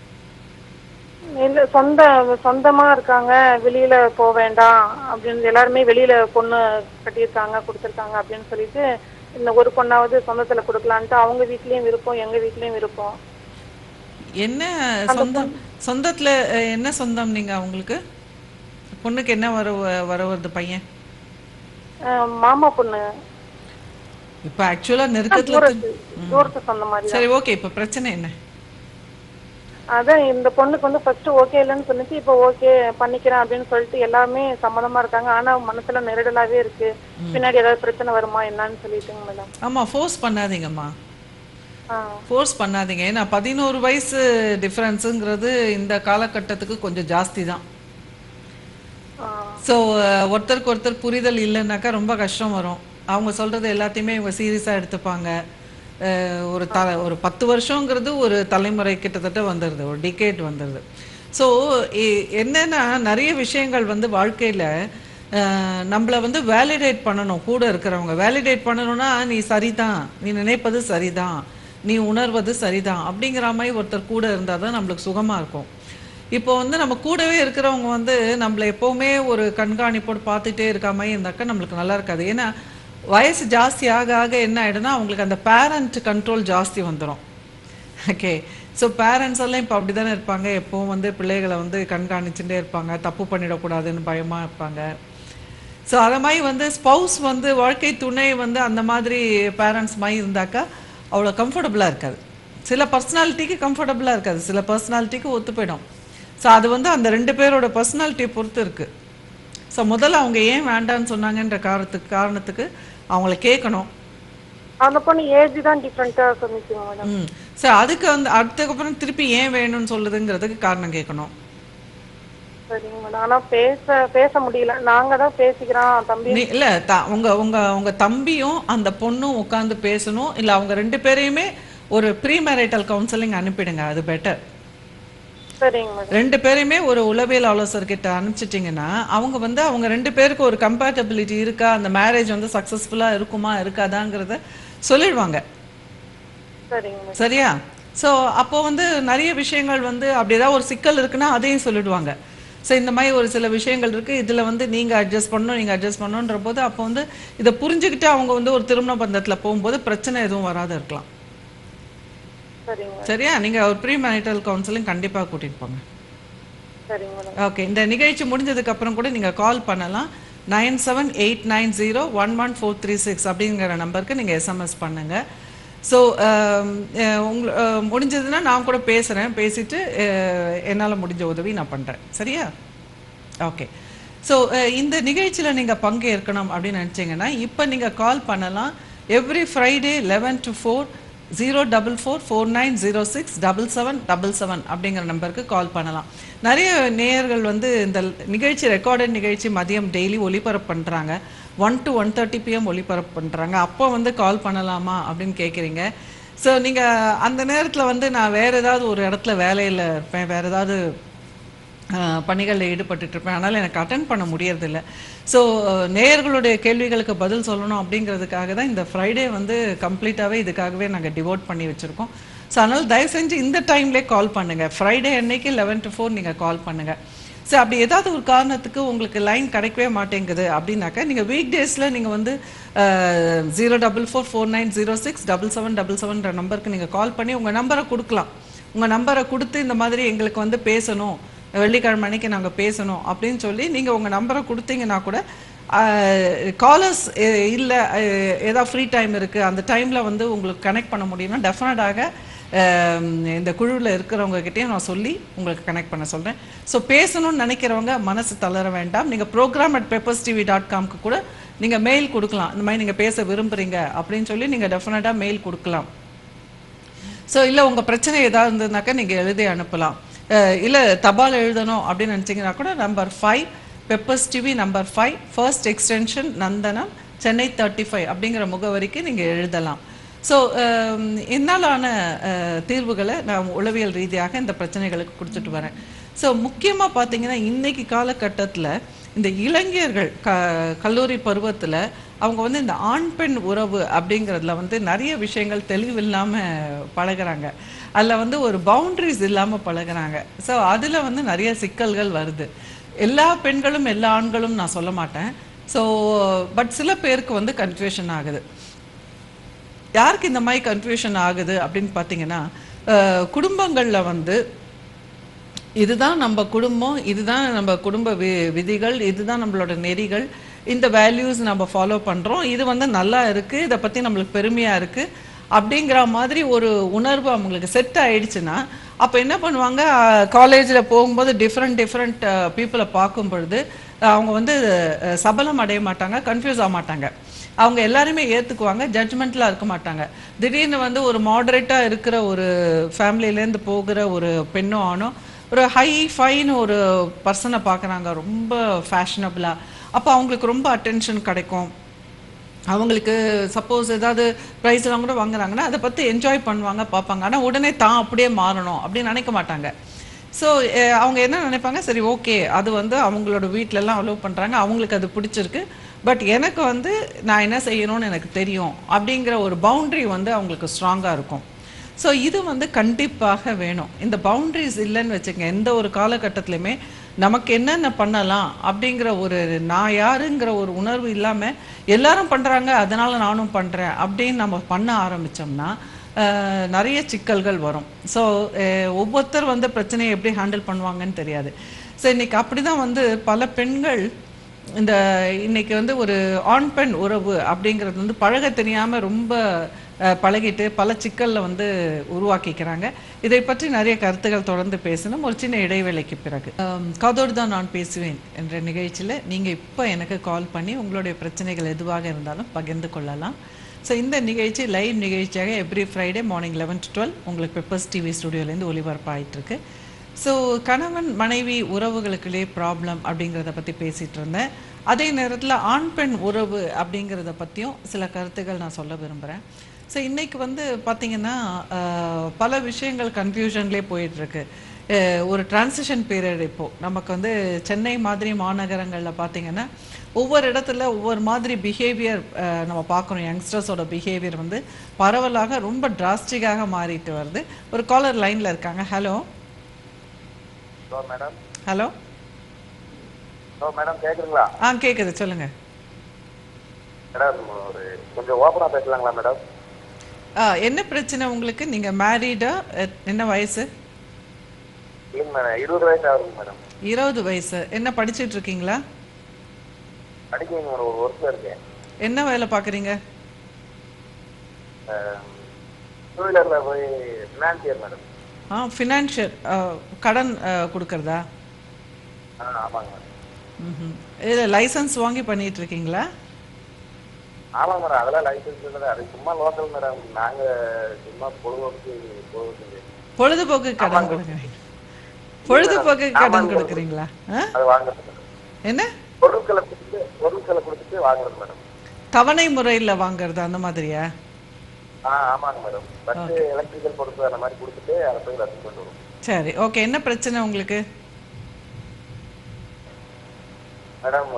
இல்ல சொந்த சொந்தமா இருக்காங்க வெளியில போக வேண்டாம் அப்படின்னு எல்லாருமே வெளியில பொண்ணு கட்டியிருக்காங்க கொடுத்துருக்காங்க அப்படின்னு சொல்லிட்டு இந்த ஒரு பொண்ணாவது சொந்தத்துல கொடுக்கலான்ட்டு அவங்க வீட்லயும் விருப்பம் எங்க வீட்லயும் விருப்பம் என்ன சொந்தம் சொந்தத்துல அஹ், என்ன சொந்தம் நீங்க அவங்களுக்கு பொண்ணுக்கு என்ன வர வர வருது பையன் ஆஹ் மாமா பொண்ணு இப்போ ஆக்சுவலா நெருக்கத்துல தூரத்து தூரத்து சொந்த மாதிரி சரி ஓகே இப்போ பிரச்சனை என்ன அதான் இந்த பொண்ணுக்கு வந்து ஃபர்ஸ்ட் ஓகே இல்லைன்னு சொன்னிச்சு இப்போ ஓகே பண்ணிக்கிறேன் அப்படின்னு சொல்லிட்டு எல்லாமே சம்மதமா இருக்காங்க ஆனா மனசுல நெருடலாவே இருக்கு பின்னாடி ஏதாவது பிரச்சனை வருமா என்னன்னு சொல்லிட்டுங்க மேடம் ஆமா ஃபோர்ஸ் பண்ணாதீங்கம்மா ஆ ஃபோர்ஸ் பண்ணாதீங்க ஏன்னா பதினோரு வயசு டிஃப்ரென்ஸுங்கிறது இந்த காலகட்டத்துக்கு கொஞ்சம் ஜாஸ்தி தான் ஆ ஸோ ஒருத்தருக்கு ஒருத்தர் புரிதல் இல்லைன்னாக்கா ரொம்ப கஷ்டம் வரும் அவங்க சொல்றது எல்லாத்தையுமே இவங்க சீரியஸாக எடுத்துப்பாங்க அஹ் ஒரு த ஒரு பத்து வருஷங்கிறது ஒரு தலைமுறை கிட்டத்தட்ட வந்துடுது ஒரு டிகேட் வந்துடுது ஸோ என்னன்னா நிறைய விஷயங்கள் வந்து வாழ்க்கையில் நம்மளை வந்து வேலிடேட் பண்ணணும் கூட இருக்கிறவங்க வேலிடேட் பண்ணணும்னா நீ சரிதான் நீ நினைப்பது சரிதான் நீ உணர்வது சரிதான் அப்படிங்கிற மாதிரி ஒருத்தர் கூட இருந்தால் தான் நம்மளுக்கு சுகமாக இருக்கும் இப்போ வந்து நம்ம கூடவே இருக்கிறவங்க வந்து நம்மளை எப்போவுமே ஒரு கண்காணிப்போடு பார்த்துட்டே இருக்க மாதிரி இருந்தாக்கா நம்மளுக்கு நல்லா இருக்காது ஏன்னா வயசு ஜாஸ்தி ஆக ஆக என்ன ஆயிடும்னா அவங்களுக்கு அந்த பேரண்ட் கண்ட்ரோல் ஜாஸ்தி வந்துடும் ஓகே ஸோ பேரண்ட்ஸ் எல்லாம் இப்போ அப்படி தானே இருப்பாங்க எப்பவும் வந்து பிள்ளைகளை வந்து கண்காணிச்சுட்டே இருப்பாங்க தப்பு பண்ணிடக்கூடாதுன்னு பயமாக இருப்பாங்க ஸோ அதை மாதிரி வந்து ஸ்பௌஸ் வந்து வாழ்க்கை துணை வந்து அந்த மாதிரி பேரண்ட்ஸ் மாதிரி இருந்தாக்கா அவ்வளோ கம்ஃபர்டபுளாக இருக்காது சில பர்சனாலிட்டிக்கு கம்ஃபர்டபுளாக இருக்காது சில பர்சனாலிட்டிக்கு ஒத்து போயிடும் ஸோ அது வந்து அந்த ரெண்டு பேரோட பர்சனாலிட்டியை பொறுத்து இருக்குது ஸோ முதல்ல அவங்க ஏன் வேண்டான்னு சொன்னாங்கன்ற காரணத்துக்கு காரணத்துக்கு அவங்கள கேட்கணும் அந்த பொண்ணு ஏஜ் தான் டிஃப்ரெண்டா சொன்னிச்சுங்க மேடம் ம் ஸோ அதுக்கு வந்து அதுக்கப்புறம் திருப்பி ஏன் வேணும்னு சொல்லுதுங்கிறதுக்கு காரணம் கேட்கணும் சரிங்க மேடம் ஆனா பேச பேச முடியல நாங்க தான் பேசிக்கிறோம் தம்பி நீ இல்ல த- உங்க உங்க உங்க தம்பியும் அந்த பொண்ணும் உட்காந்து பேசணும் இல்ல அவங்க ரெண்டு பேரையுமே ஒரு ப்ரீ மேரிட்டல் கவுன்சிலிங் அனுப்பிடுங்க அது பெட்டர் சரிங்க மேடம் ரெண்டு பேரையுமே ஒரு உளவியல் ஆலோசகர்கிட்ட அனுப்பிச்சிட்டிங்கன்னா அவங்க வந்து அவங்க ரெண்டு பேருக்கு ஒரு கம்பேட்டபிலிட்டி இருக்கா அந்த மேரேஜ் வந்து சக்ஸஸ்ஃபுல்லாக இருக்குமா இருக்காதாங்கிறத சொல்லிடுவாங்க சரிங்க மேடம் சரியா ஸோ அப்போ வந்து நிறைய விஷயங்கள் வந்து அப்படி ஏதாவது ஒரு சிக்கல் இருக்குன்னா அதையும் சொல்லிடுவாங்க ஸோ இந்த மாதிரி ஒரு சில விஷயங்கள் இருக்கு இதுல வந்து நீங்க அட்ஜஸ்ட் பண்ணணும் நீங்க அட்ஜஸ்ட் பண்ணணுன்ற போது அப்போ வந்து இதை புரிஞ்சுக்கிட்டு அவங்க வந்து ஒரு திருமண பந்தத்துல போகும்போது பிரச்சனை எதுவும் வராத இருக்கலாம் சரிங்க மேடம் சரியா நீங்க ஒரு ப்ரீ மேரிட்டல் கவுன்சிலிங் கண்டிப்பா கூட்டிட்டு போங்க சரிங்க மேடம் ஓகே இந்த நிகழ்ச்சி முடிஞ்சதுக்கு அப்புறம் கூட நீங்க கால் பண்ணலாம் nine seven eight nine zero one one four three six அப்படிங்கிற நம்பருக்கு நீங்க எஸ்எம்எஸ் பண்ணுங்க ஸோ உங்க அஹ், முடிஞ்சதுன்னா நான் கூட பேசுறேன் பேசிட்டு அஹ், என்னால முடிஞ்ச உதவி நான் பண்றேன் சரியா ஓகே ஸோ இந்த நிகழ்ச்சியில் நீங்கள் பங்கேற்கணும் அப்படின்னு நினச்சிங்கன்னா இப்போ நீங்கள் கால் பண்ணலாம் every Friday eleven to four zero double four four nine zero six double seven double seven அப்படிங்கிற நம்பருக்கு கால் பண்ணலாம் நிறைய நேயர்கள் வந்து இந்த நிகழ்ச்சி ரெக்கார்டட் நிகழ்ச்சி மதியம் டெய்லி ஒளிபரப்பு பண்ணுறாங்க one to one thirty PM ஒளிபரப்பு பண்ணுறாங்க அப்போ வந்து கால் பண்ணலாமா அப்படின்னு கேட்குறீங்க ஸோ நீங்கள் அந்த நேரத்தில் வந்து நான் வேறு ஏதாவது ஒரு இடத்துல வேலையில் இருப்பேன் வேறு ஏதாவது ஆஹ் பணிகளில் ஈடுபட்டுட்டு இருப்பேன் அதனால் எனக்கு அட்டன் பண்ண முடியறதில்ல ஸோ நேயர்களுடைய கேள்விகளுக்கு பதில் சொல்லணும் அப்படிங்கிறதுக்காக தான் இந்த ஃப்ரைடே வந்து கம்ப்ளீட்டாகவே இதுக்காகவே நாங்கள் டிவோட் பண்ணி வச்சுருக்கோம் ஸோ அதனால் தயவு செஞ்சு இந்த டைம்லேயே கால் பண்ணுங்கள் ஃப்ரைடே அன்னைக்கு லெவன் டு ஃபோர் நீங்கள் கால் பண்ணுங்கள் ஸோ அப்படி ஏதாவது ஒரு காரணத்துக்கு உங்களுக்கு லைன் கிடைக்கவே மாட்டேங்குது அப்படின்னாக்கா நீங்கள் வீக் டேஸில் நீங்கள் வந்து zero double four four nine zero six double seven double செவன்ற நம்பருக்கு நீங்கள் கால் பண்ணி உங்கள் நம்பரை கொடுக்கலாம் உங்கள் நம்பரை கொடுத்து இந்த மாதிரி எங்களுக்கு வந்து பேசணும் வெள்ளிக்கிழமை அன்னைக்கு நாங்கள் பேசணும் அப்படின்னு சொல்லி நீங்கள் உங்கள் நம்பரை கொடுத்தீங்கன்னா கூட காலர்ஸ் இல்லை ஏதாவது ஃப்ரீ டைம் இருக்குது அந்த டைமில் வந்து உங்களுக்கு கனெக்ட் பண்ண முடியும்னா டெஃபினட்டாக இந்த குழுவில் இருக்கிறவங்க கிட்டேயும் நான் சொல்லி உங்களுக்கு கனெக்ட் பண்ண சொல்கிறேன் ஸோ பேசணும்னு நினைக்கிறவங்க மனசு தளர வேண்டாம் நீங்கள் program at peppers TV dot காம்க்கு கூட நீங்கள் மெயில் கொடுக்கலாம் இந்த மாதிரி நீங்கள் பேச விரும்புகிறீங்க அப்படின்னு சொல்லி நீங்கள் டெஃபினட்டாக மெயில் கொடுக்கலாம் ஸோ இல்லை உங்கள் பிரச்சனை ஏதாவது இருந்ததுனாக்கா நீங்கள் எழுதி அனுப்பலாம் இல்லை தபால் எழுதணும் அப்படின்னு நினச்சிங்கன்னா கூட number five peppers TV number five first extension Nandanam Chennai thirty five அப்படிங்கிற முகவரிக்கு நீங்கள் எழுதலாம் ஸோ என்னாலான அஹ், தீர்வுகளை நான் உளவியல் ரீதியாக இந்த பிரச்சனைகளுக்கு கொடுத்துட்டு வரேன் ஸோ முக்கியமாக பார்த்தீங்கன்னா இன்னைக்கு காலகட்டத்தில் இந்த இளைஞர்கள் க கல்லூரி பருவத்தில் அவங்க வந்து இந்த ஆண் பெண் உறவு அப்படிங்கிறதுல வந்து நிறைய விஷயங்கள் தெளிவில்லாமல் பழகுறாங்க அதில் வந்து ஒரு பவுண்டரிஸ் இல்லாமல் பழகுறாங்க ஸோ அதில் வந்து நிறைய சிக்கல்கள் வருது எல்லா பெண்களும் எல்லா ஆண்களும் நான் சொல்ல மாட்டேன் ஸோ பட் சில பேருக்கு வந்து கன்ஃபியூஷன் ஆகுது யாருக்கு இந்த மாதிரி கன்ஃபியூஷன் ஆகுது அப்படின்னு பார்த்தீங்கன்னா அஹ், குடும்பங்கள்ல வந்து இதுதான் நம்ம குடும்பம் இதுதான் நம்ம குடும்ப வி விதிகள் இதுதான் நம்மளோட நெறிகள் இந்த வேல்யூஸ் நம்ம ஃபாலோ பண்றோம் இது வந்து நல்லா இருக்கு இதை பத்தி நம்மளுக்கு பெருமையா இருக்கு அப்படிங்கிற மாதிரி ஒரு உணர்வு அவங்களுக்கு செட் ஆயிடுச்சுன்னா அப்போ என்ன பண்ணுவாங்க காலேஜில் போகும்போது டிஃப்ரெண்ட் டிஃப்ரெண்ட் பீப்புளை பார்க்கும் பொழுது அஹ், அவங்க வந்து அஹ், சபலம் அடைய மாட்டாங்க கன்ஃபியூஸ் ஆக மாட்டாங்க அவங்க எல்லாருமே ஏற்றுக்குவாங்க ஜட்ஜ்மெண்ட்லாம் இருக்க மாட்டாங்க திடீர்னு வந்து ஒரு மாடரேட்டாக இருக்கிற ஒரு ஃபேமிலியிலேருந்து போகிற ஒரு பெண்ணோ ஆணோ ஒரு ஹை ஃபைன் ஒரு பர்சனை பார்க்குறாங்க ரொம்ப ஃபேஷனபிளாக அப்போ அவங்களுக்கு ரொம்ப அட்டென்ஷன் கிடைக்கும் அவங்களுக்கு சப்போஸ் ஏதாவது ப்ரைஸ் எல்லாம் கூட வாங்குறாங்கன்னா அதை பற்றி என்ஜாய் பண்ணுவாங்க பார்ப்பாங்க ஆனால் உடனே தான் அப்படியே மாறணும் அப்படின்னு நினைக்க மாட்டாங்க ஸோ அவங்க என்ன நினைப்பாங்க சரி ஓகே அது வந்து அவங்களோட வீட்டிலலாம் அலோவ் பண்ணுறாங்க அவங்களுக்கு அது பிடிச்சிருக்கு பட் எனக்கு வந்து நான் என்ன செய்யணும்னு எனக்கு தெரியும் அப்படிங்கிற ஒரு பவுண்டரி வந்து அவங்களுக்கு ஸ்ட்ராங்காக இருக்கும் ஸோ இது வந்து கண்டிப்பாக வேணும் இந்த பவுண்டரிஸ் இல்லைன்னு வச்சுக்கங்க எந்த ஒரு காலகட்டத்திலையுமே நமக்கு என்னென்ன பண்ணலாம் அப்படிங்கிற ஒரு நான் யாருங்கிற ஒரு உணர்வு இல்லாமல் எல்லாரும் பண்ணுறாங்க அதனால நானும் பண்ணுறேன் அப்படின்னு நம்ம பண்ண ஆரம்பித்தோம்னா நிறைய சிக்கல்கள் வரும் ஸோ ஒவ்வொருத்தர் வந்து பிரச்சனையை எப்படி ஹேண்டில் பண்ணுவாங்கன்னு தெரியாது ஸோ இன்னைக்கு அப்படி தான் வந்து பல பெண்கள் இந்த இன்னைக்கு வந்து ஒரு ஆண் பெண் உறவு அப்படிங்கிறது வந்து பழக தெரியாம ரொம்ப அஹ், பழகிட்டு பல சிக்கல்ல வந்து உருவாக்கிக்கிறாங்க இதை பற்றி நிறைய கருத்துக்கள் தொடர்ந்து பேசணும் ஒரு சின்ன இடைவேளைக்கு பிறகு ஆம், காதோடு தான் நான் பேசுவேன் என்ற நிகழ்ச்சியில நீங்க இப்போ எனக்கு கால் பண்ணி உங்களுடைய பிரச்சனைகள் எதுவாக இருந்தாலும் பகிர்ந்து கொள்ளலாம் ஸோ இந்த நிகழ்ச்சி லைவ் நிகழ்ச்சியாக every Friday morning eleven to twelve உங்களுக்கு பெப்பர்ஸ் டிவி ஸ்டுடியோலேருந்து ஒளிபரப்பாயிட்டு இருக்கு ஸோ கணவன் மனைவி உறவுகளுக்குள்ளே ப்ராப்ளம் அப்படிங்கிறத பற்றி பேசிகிட்டு இருந்தேன் அதே நேரத்தில் ஆண் பெண் உறவு அப்படிங்கிறத பற்றியும் சில கருத்துக்கள் நான் சொல்ல விரும்புகிறேன் ஸோ இன்னைக்கு வந்து பார்த்திங்கன்னா ஆஹ், பல விஷயங்கள் கன்ஃபியூஷன்லேயே போயிட்டுருக்கு ஒரு டிரான்சிஷன் பீரியட் இப்போது நமக்கு வந்து சென்னை மாதிரி மாநகரங்களில் பார்த்தீங்கன்னா ஒவ்வொரு இடத்துல ஒவ்வொரு மாதிரி பிஹேவியர் நம்ம பார்க்குறோம் யங்ஸ்டர்ஸோட பிஹேவியர் வந்து பரவலாக ரொம்ப டிராஸ்டிக்காக மாறிட்டு வருது ஒரு காலர் லைனில் இருக்காங்க hello hello madam hello hello madam கேட்குறீங்களா ஆ கேட்குது சொல்லுங்க மேடம் ஒரு கொஞ்சம் ஓப்பனாக பேசலாங்களா மேடம் ஆ என்ன பிரச்சனை உங்களுக்கு நீங்கள் மேரீடா என்ன வயசு இல்லைங்க மேடம் இருபது வயசு ஆகுதுங்க மேடம் இருபது வயசு என்ன படிச்சிட்டு இருக்கீங்களா படிக்கங்க மேடம் ஒரு ஒர்க்கில் இருக்கேன் என்ன வேலை பார்க்குறீங்க டூ வீலரில் போய் ஃபினான்சியர் மேடம் ஆ ஃபினான்ஷியல் கடன் ஆ, கொடுக்கறதா ஆ ஆமாங்க மேடம் ம் இதில் லைசன்ஸ் வாங்கி பண்ணிட்டு இருக்கீங்களா ஆமாம் மேடம் அதெல்லாம் லைசன்ஸ் இல்லை அது சும்மா லோக்கல் மேடம் நாங்க சும்மா பொழுதுபோக்கு பொழுதுபோக்கு பொழுதுபோக்கு கடன் கொடுக்குறீங்க பொழுதுபோக்கு கடன் கொடுக்குறீங்களா ஆ? அது வாங்குறது மேடம் என்ன பொருட்களை கொடுத்துட்டு பொருட்களை கொடுத்துட்டு வாங்குறது மேடம் தவணை முறையில வாங்குறது அந்த மாதிரியா ஆ ஆமாங்க மேடம் பஸ் எலக்ட்ரிக்கல் பொருட்கள் அந்த மாதிரி கொடுத்துட்டு அதை போய் ரத்து கொண்டு வரும் சரி ஓகே என்ன பிரச்சனை உங்களுக்கு மேடம்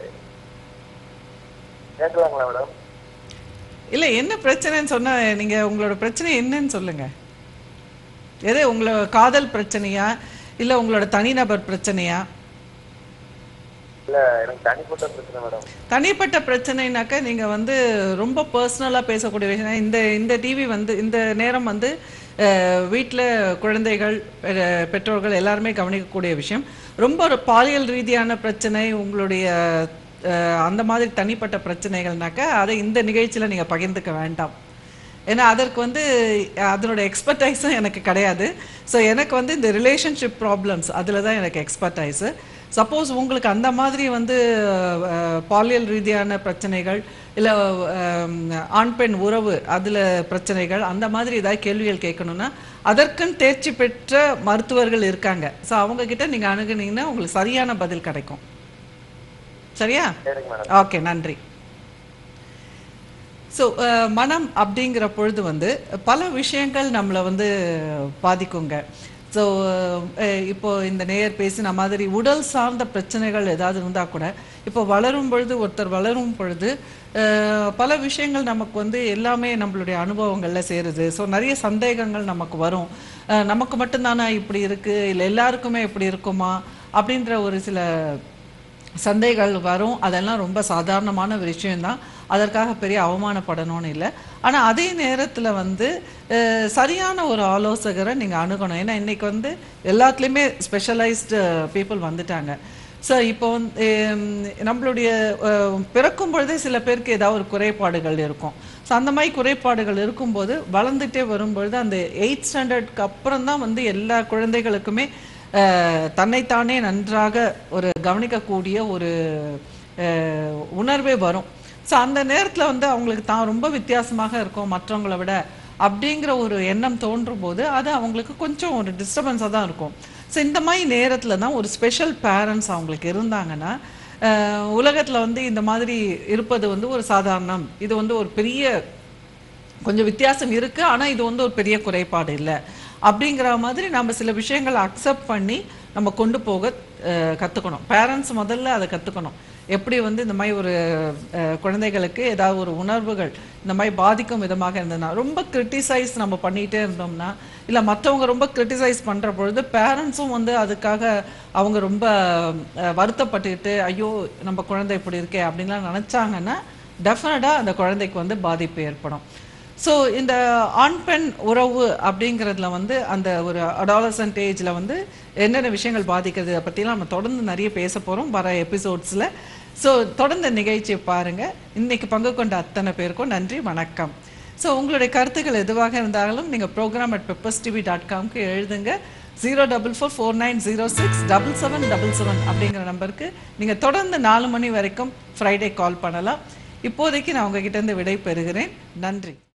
கேட்கலாங்களா மேடம் இல்ல என்ன பிரச்சனைன்னு சொன்னா நீங்க உங்களோட பிரச்சனை என்னன்னு சொல்லுங்க எது உங்களோட காதல் பிரச்சனையா இல்ல உங்களோட தனிநபர் பிரச்சனையா இல்ல எனக்கு தனிப்பட்ட பிரச்சனை மேடம் தனிப்பட்ட பிரச்சனைனாக்கா நீங்க வந்து ரொம்ப பர்சனலா பேசக்கூடிய விஷயம் இந்த இந்த டிவி வந்து இந்த நேரம் வந்து அஹ், வீட்ல குழந்தைகள் பெ- பெற்றோர்கள் எல்லாருமே கவனிக்கக்கூடிய விஷயம் ரொம்ப ஒரு பாலியல் ரீதியான பிரச்சனை உங்களுடைய அஹ், அந்த மாதிரி தனிப்பட்ட பிரச்சனைகள்னாக்கா அதை இந்த நிகழ்ச்சியில நீங்க பகிர்ந்துக்க வேண்டாம் ஏன்னா அதற்கு வந்து அதனோட எக்ஸ்பர்டைஸும் எனக்கு கிடையாது ஸோ எனக்கு வந்து இந்த ரிலேஷன்ஷிப் ப்ராப்ளம்ஸ் அதில் தான் எனக்கு எக்ஸ்பர்டைஸு சப்போஸ் உங்களுக்கு அந்த மாதிரி வந்து அஹ், பாலியல் ரீதியான பிரச்சனைகள் இல்லை ஆண் பெண் உறவு அதில் பிரச்சனைகள் அந்த மாதிரி ஏதாவது கேள்விகள் கேட்கணும்னா அதற்குன்னு தேர்ச்சி பெற்ற மருத்துவர்கள் இருக்காங்க ஸோ அவங்க கிட்ட நீங்கள் அணுகுனீங்கன்னா உங்களுக்கு சரியான பதில் கிடைக்கும் சரியா சரிங்க மேடம் ஓகே நன்றி ஸோ மனம் அப்படிங்கிற பொழுது வந்து பல விஷயங்கள் நம்மளை வந்து பாதிக்குங்க ஸோ இப்போ இந்த நேயர் பேசின மாதிரி உடல் சார்ந்த பிரச்சனைகள் ஏதாவது இருந்தால் கூட இப்போ வளரும் பொழுது ஒருத்தர் வளரும் பொழுது அஹ், பல விஷயங்கள் நமக்கு வந்து எல்லாமே நம்மளுடைய அனுபவங்களில் சேருது ஸோ நிறைய சந்தேகங்கள் நமக்கு வரும் அஹ், நமக்கு மட்டும்தானா இப்படி இருக்கு இல்லை எல்லாருக்குமே இப்படி இருக்குமா அப்படின்ற ஒரு சில சந்தைகள் வரும் அதெல்லாம் ரொம்ப சாதாரணமான ஒரு விஷயம்தான் அதற்காக பெரிய அவமானப்படணும்னு இல்லை ஆனால் அதே நேரத்தில் வந்து அஹ், சரியான ஒரு ஆலோசகரை நீங்கள் அணுகணும் ஏன்னா இன்னைக்கு வந்து எல்லாத்துலேயுமே ஸ்பெஷலைஸ்டு பீப்புள் வந்துட்டாங்க ஸோ இப்போ வந்து ஹம், நம்மளுடைய அஹ், பிறக்கும் பொழுதே சில பேருக்கு ஏதாவது ஒரு குறைபாடுகள் இருக்கும் ஸோ அந்த மாதிரி குறைபாடுகள் இருக்கும்போது வளர்ந்துட்டே வரும்பொழுது அந்த எயிட் ஸ்டாண்டர்ட்க்கு அப்புறம் தான் வந்து எல்லா குழந்தைகளுக்குமே அஹ், தன்னைத்தானே நன்றாக ஒரு கவனிக்கக்கூடிய ஒரு அஹ், உணர்வே வரும் ஸோ அந்த நேரத்தில் வந்து அவங்களுக்கு தான் ரொம்ப வித்தியாசமாக இருக்கும் மற்றவங்களை விட அப்படிங்கிற ஒரு எண்ணம் தோன்றும் போது அது அவங்களுக்கு கொஞ்சம் ஒரு டிஸ்டர்பன்ஸாக தான் இருக்கும் ஸோ இந்த மாதிரி நேரத்தில் தான் ஒரு ஸ்பெஷல் பேரண்ட்ஸ் அவங்களுக்கு இருந்தாங்கன்னா அஹ், உலகத்துல வந்து இந்த மாதிரி இருப்பது வந்து ஒரு சாதாரணம் இது வந்து ஒரு பெரிய கொஞ்சம் வித்தியாசம் இருக்கு ஆனா இது வந்து ஒரு பெரிய குறைபாடு இல்லை அப்படிங்கிற மாதிரி நம்ம சில விஷயங்களை அக்செப்ட் பண்ணி நம்ம கொண்டு போக அஹ், கத்துக்கணும் பேரண்ட்ஸ் முதல்ல அதை கத்துக்கணும் எப்படி வந்து இந்த மாதிரி ஒரு அஹ், குழந்தைகளுக்கு ஏதாவது ஒரு உணர்வுகள் இந்த மாதிரி பாதிக்கும் விதமாக இருந்ததுன்னா ரொம்ப கிரிட்டிசைஸ் நம்ம பண்ணிட்டே இருந்தோம்னா இல்ல மற்றவங்க ரொம்ப கிரிட்டிசைஸ் பண்ற பொழுது பேரண்ட்ஸும் வந்து அதுக்காக அவங்க ரொம்ப அஹ், வருத்தப்பட்டுக்கிட்டு ஐயோ நம்ம குழந்தை இப்படி இருக்கே அப்படின்லாம் நினைச்சாங்கன்னா டெஃபினட்டா அந்த குழந்தைக்கு வந்து பாதிப்பு ஏற்படும் ஸோ இந்த ஆண் பெண் உறவு அப்படிங்கிறதுல வந்து அந்த ஒரு அடாலசன்ட் ஏஜ்ல வந்து என்னென்ன விஷயங்கள் பாதிக்கிறது அதை பற்றிலாம் நம்ம தொடர்ந்து நிறைய பேச போகிறோம் வர எபிசோட்ஸில் ஸோ தொடர்ந்து நிகழ்ச்சியை பாருங்க இன்னைக்கு பங்கு கொண்ட அத்தனை பேருக்கும் நன்றி வணக்கம் ஸோ உங்களுடைய கருத்துக்கள் எதுவாக இருந்தாலும் நீங்கள் program at peppers TV dot காம்க்கு எழுதுங்க zero double four four nine zero six double seven double seven அப்படிங்கிற நம்பருக்கு நீங்கள் தொடர்ந்து நாலு மணி வரைக்கும் ஃப்ரைடே கால் பண்ணலாம் இப்போதைக்கு நான் உங்ககிட்ட இருந்து விடை பெறுகிறேன் நன்றி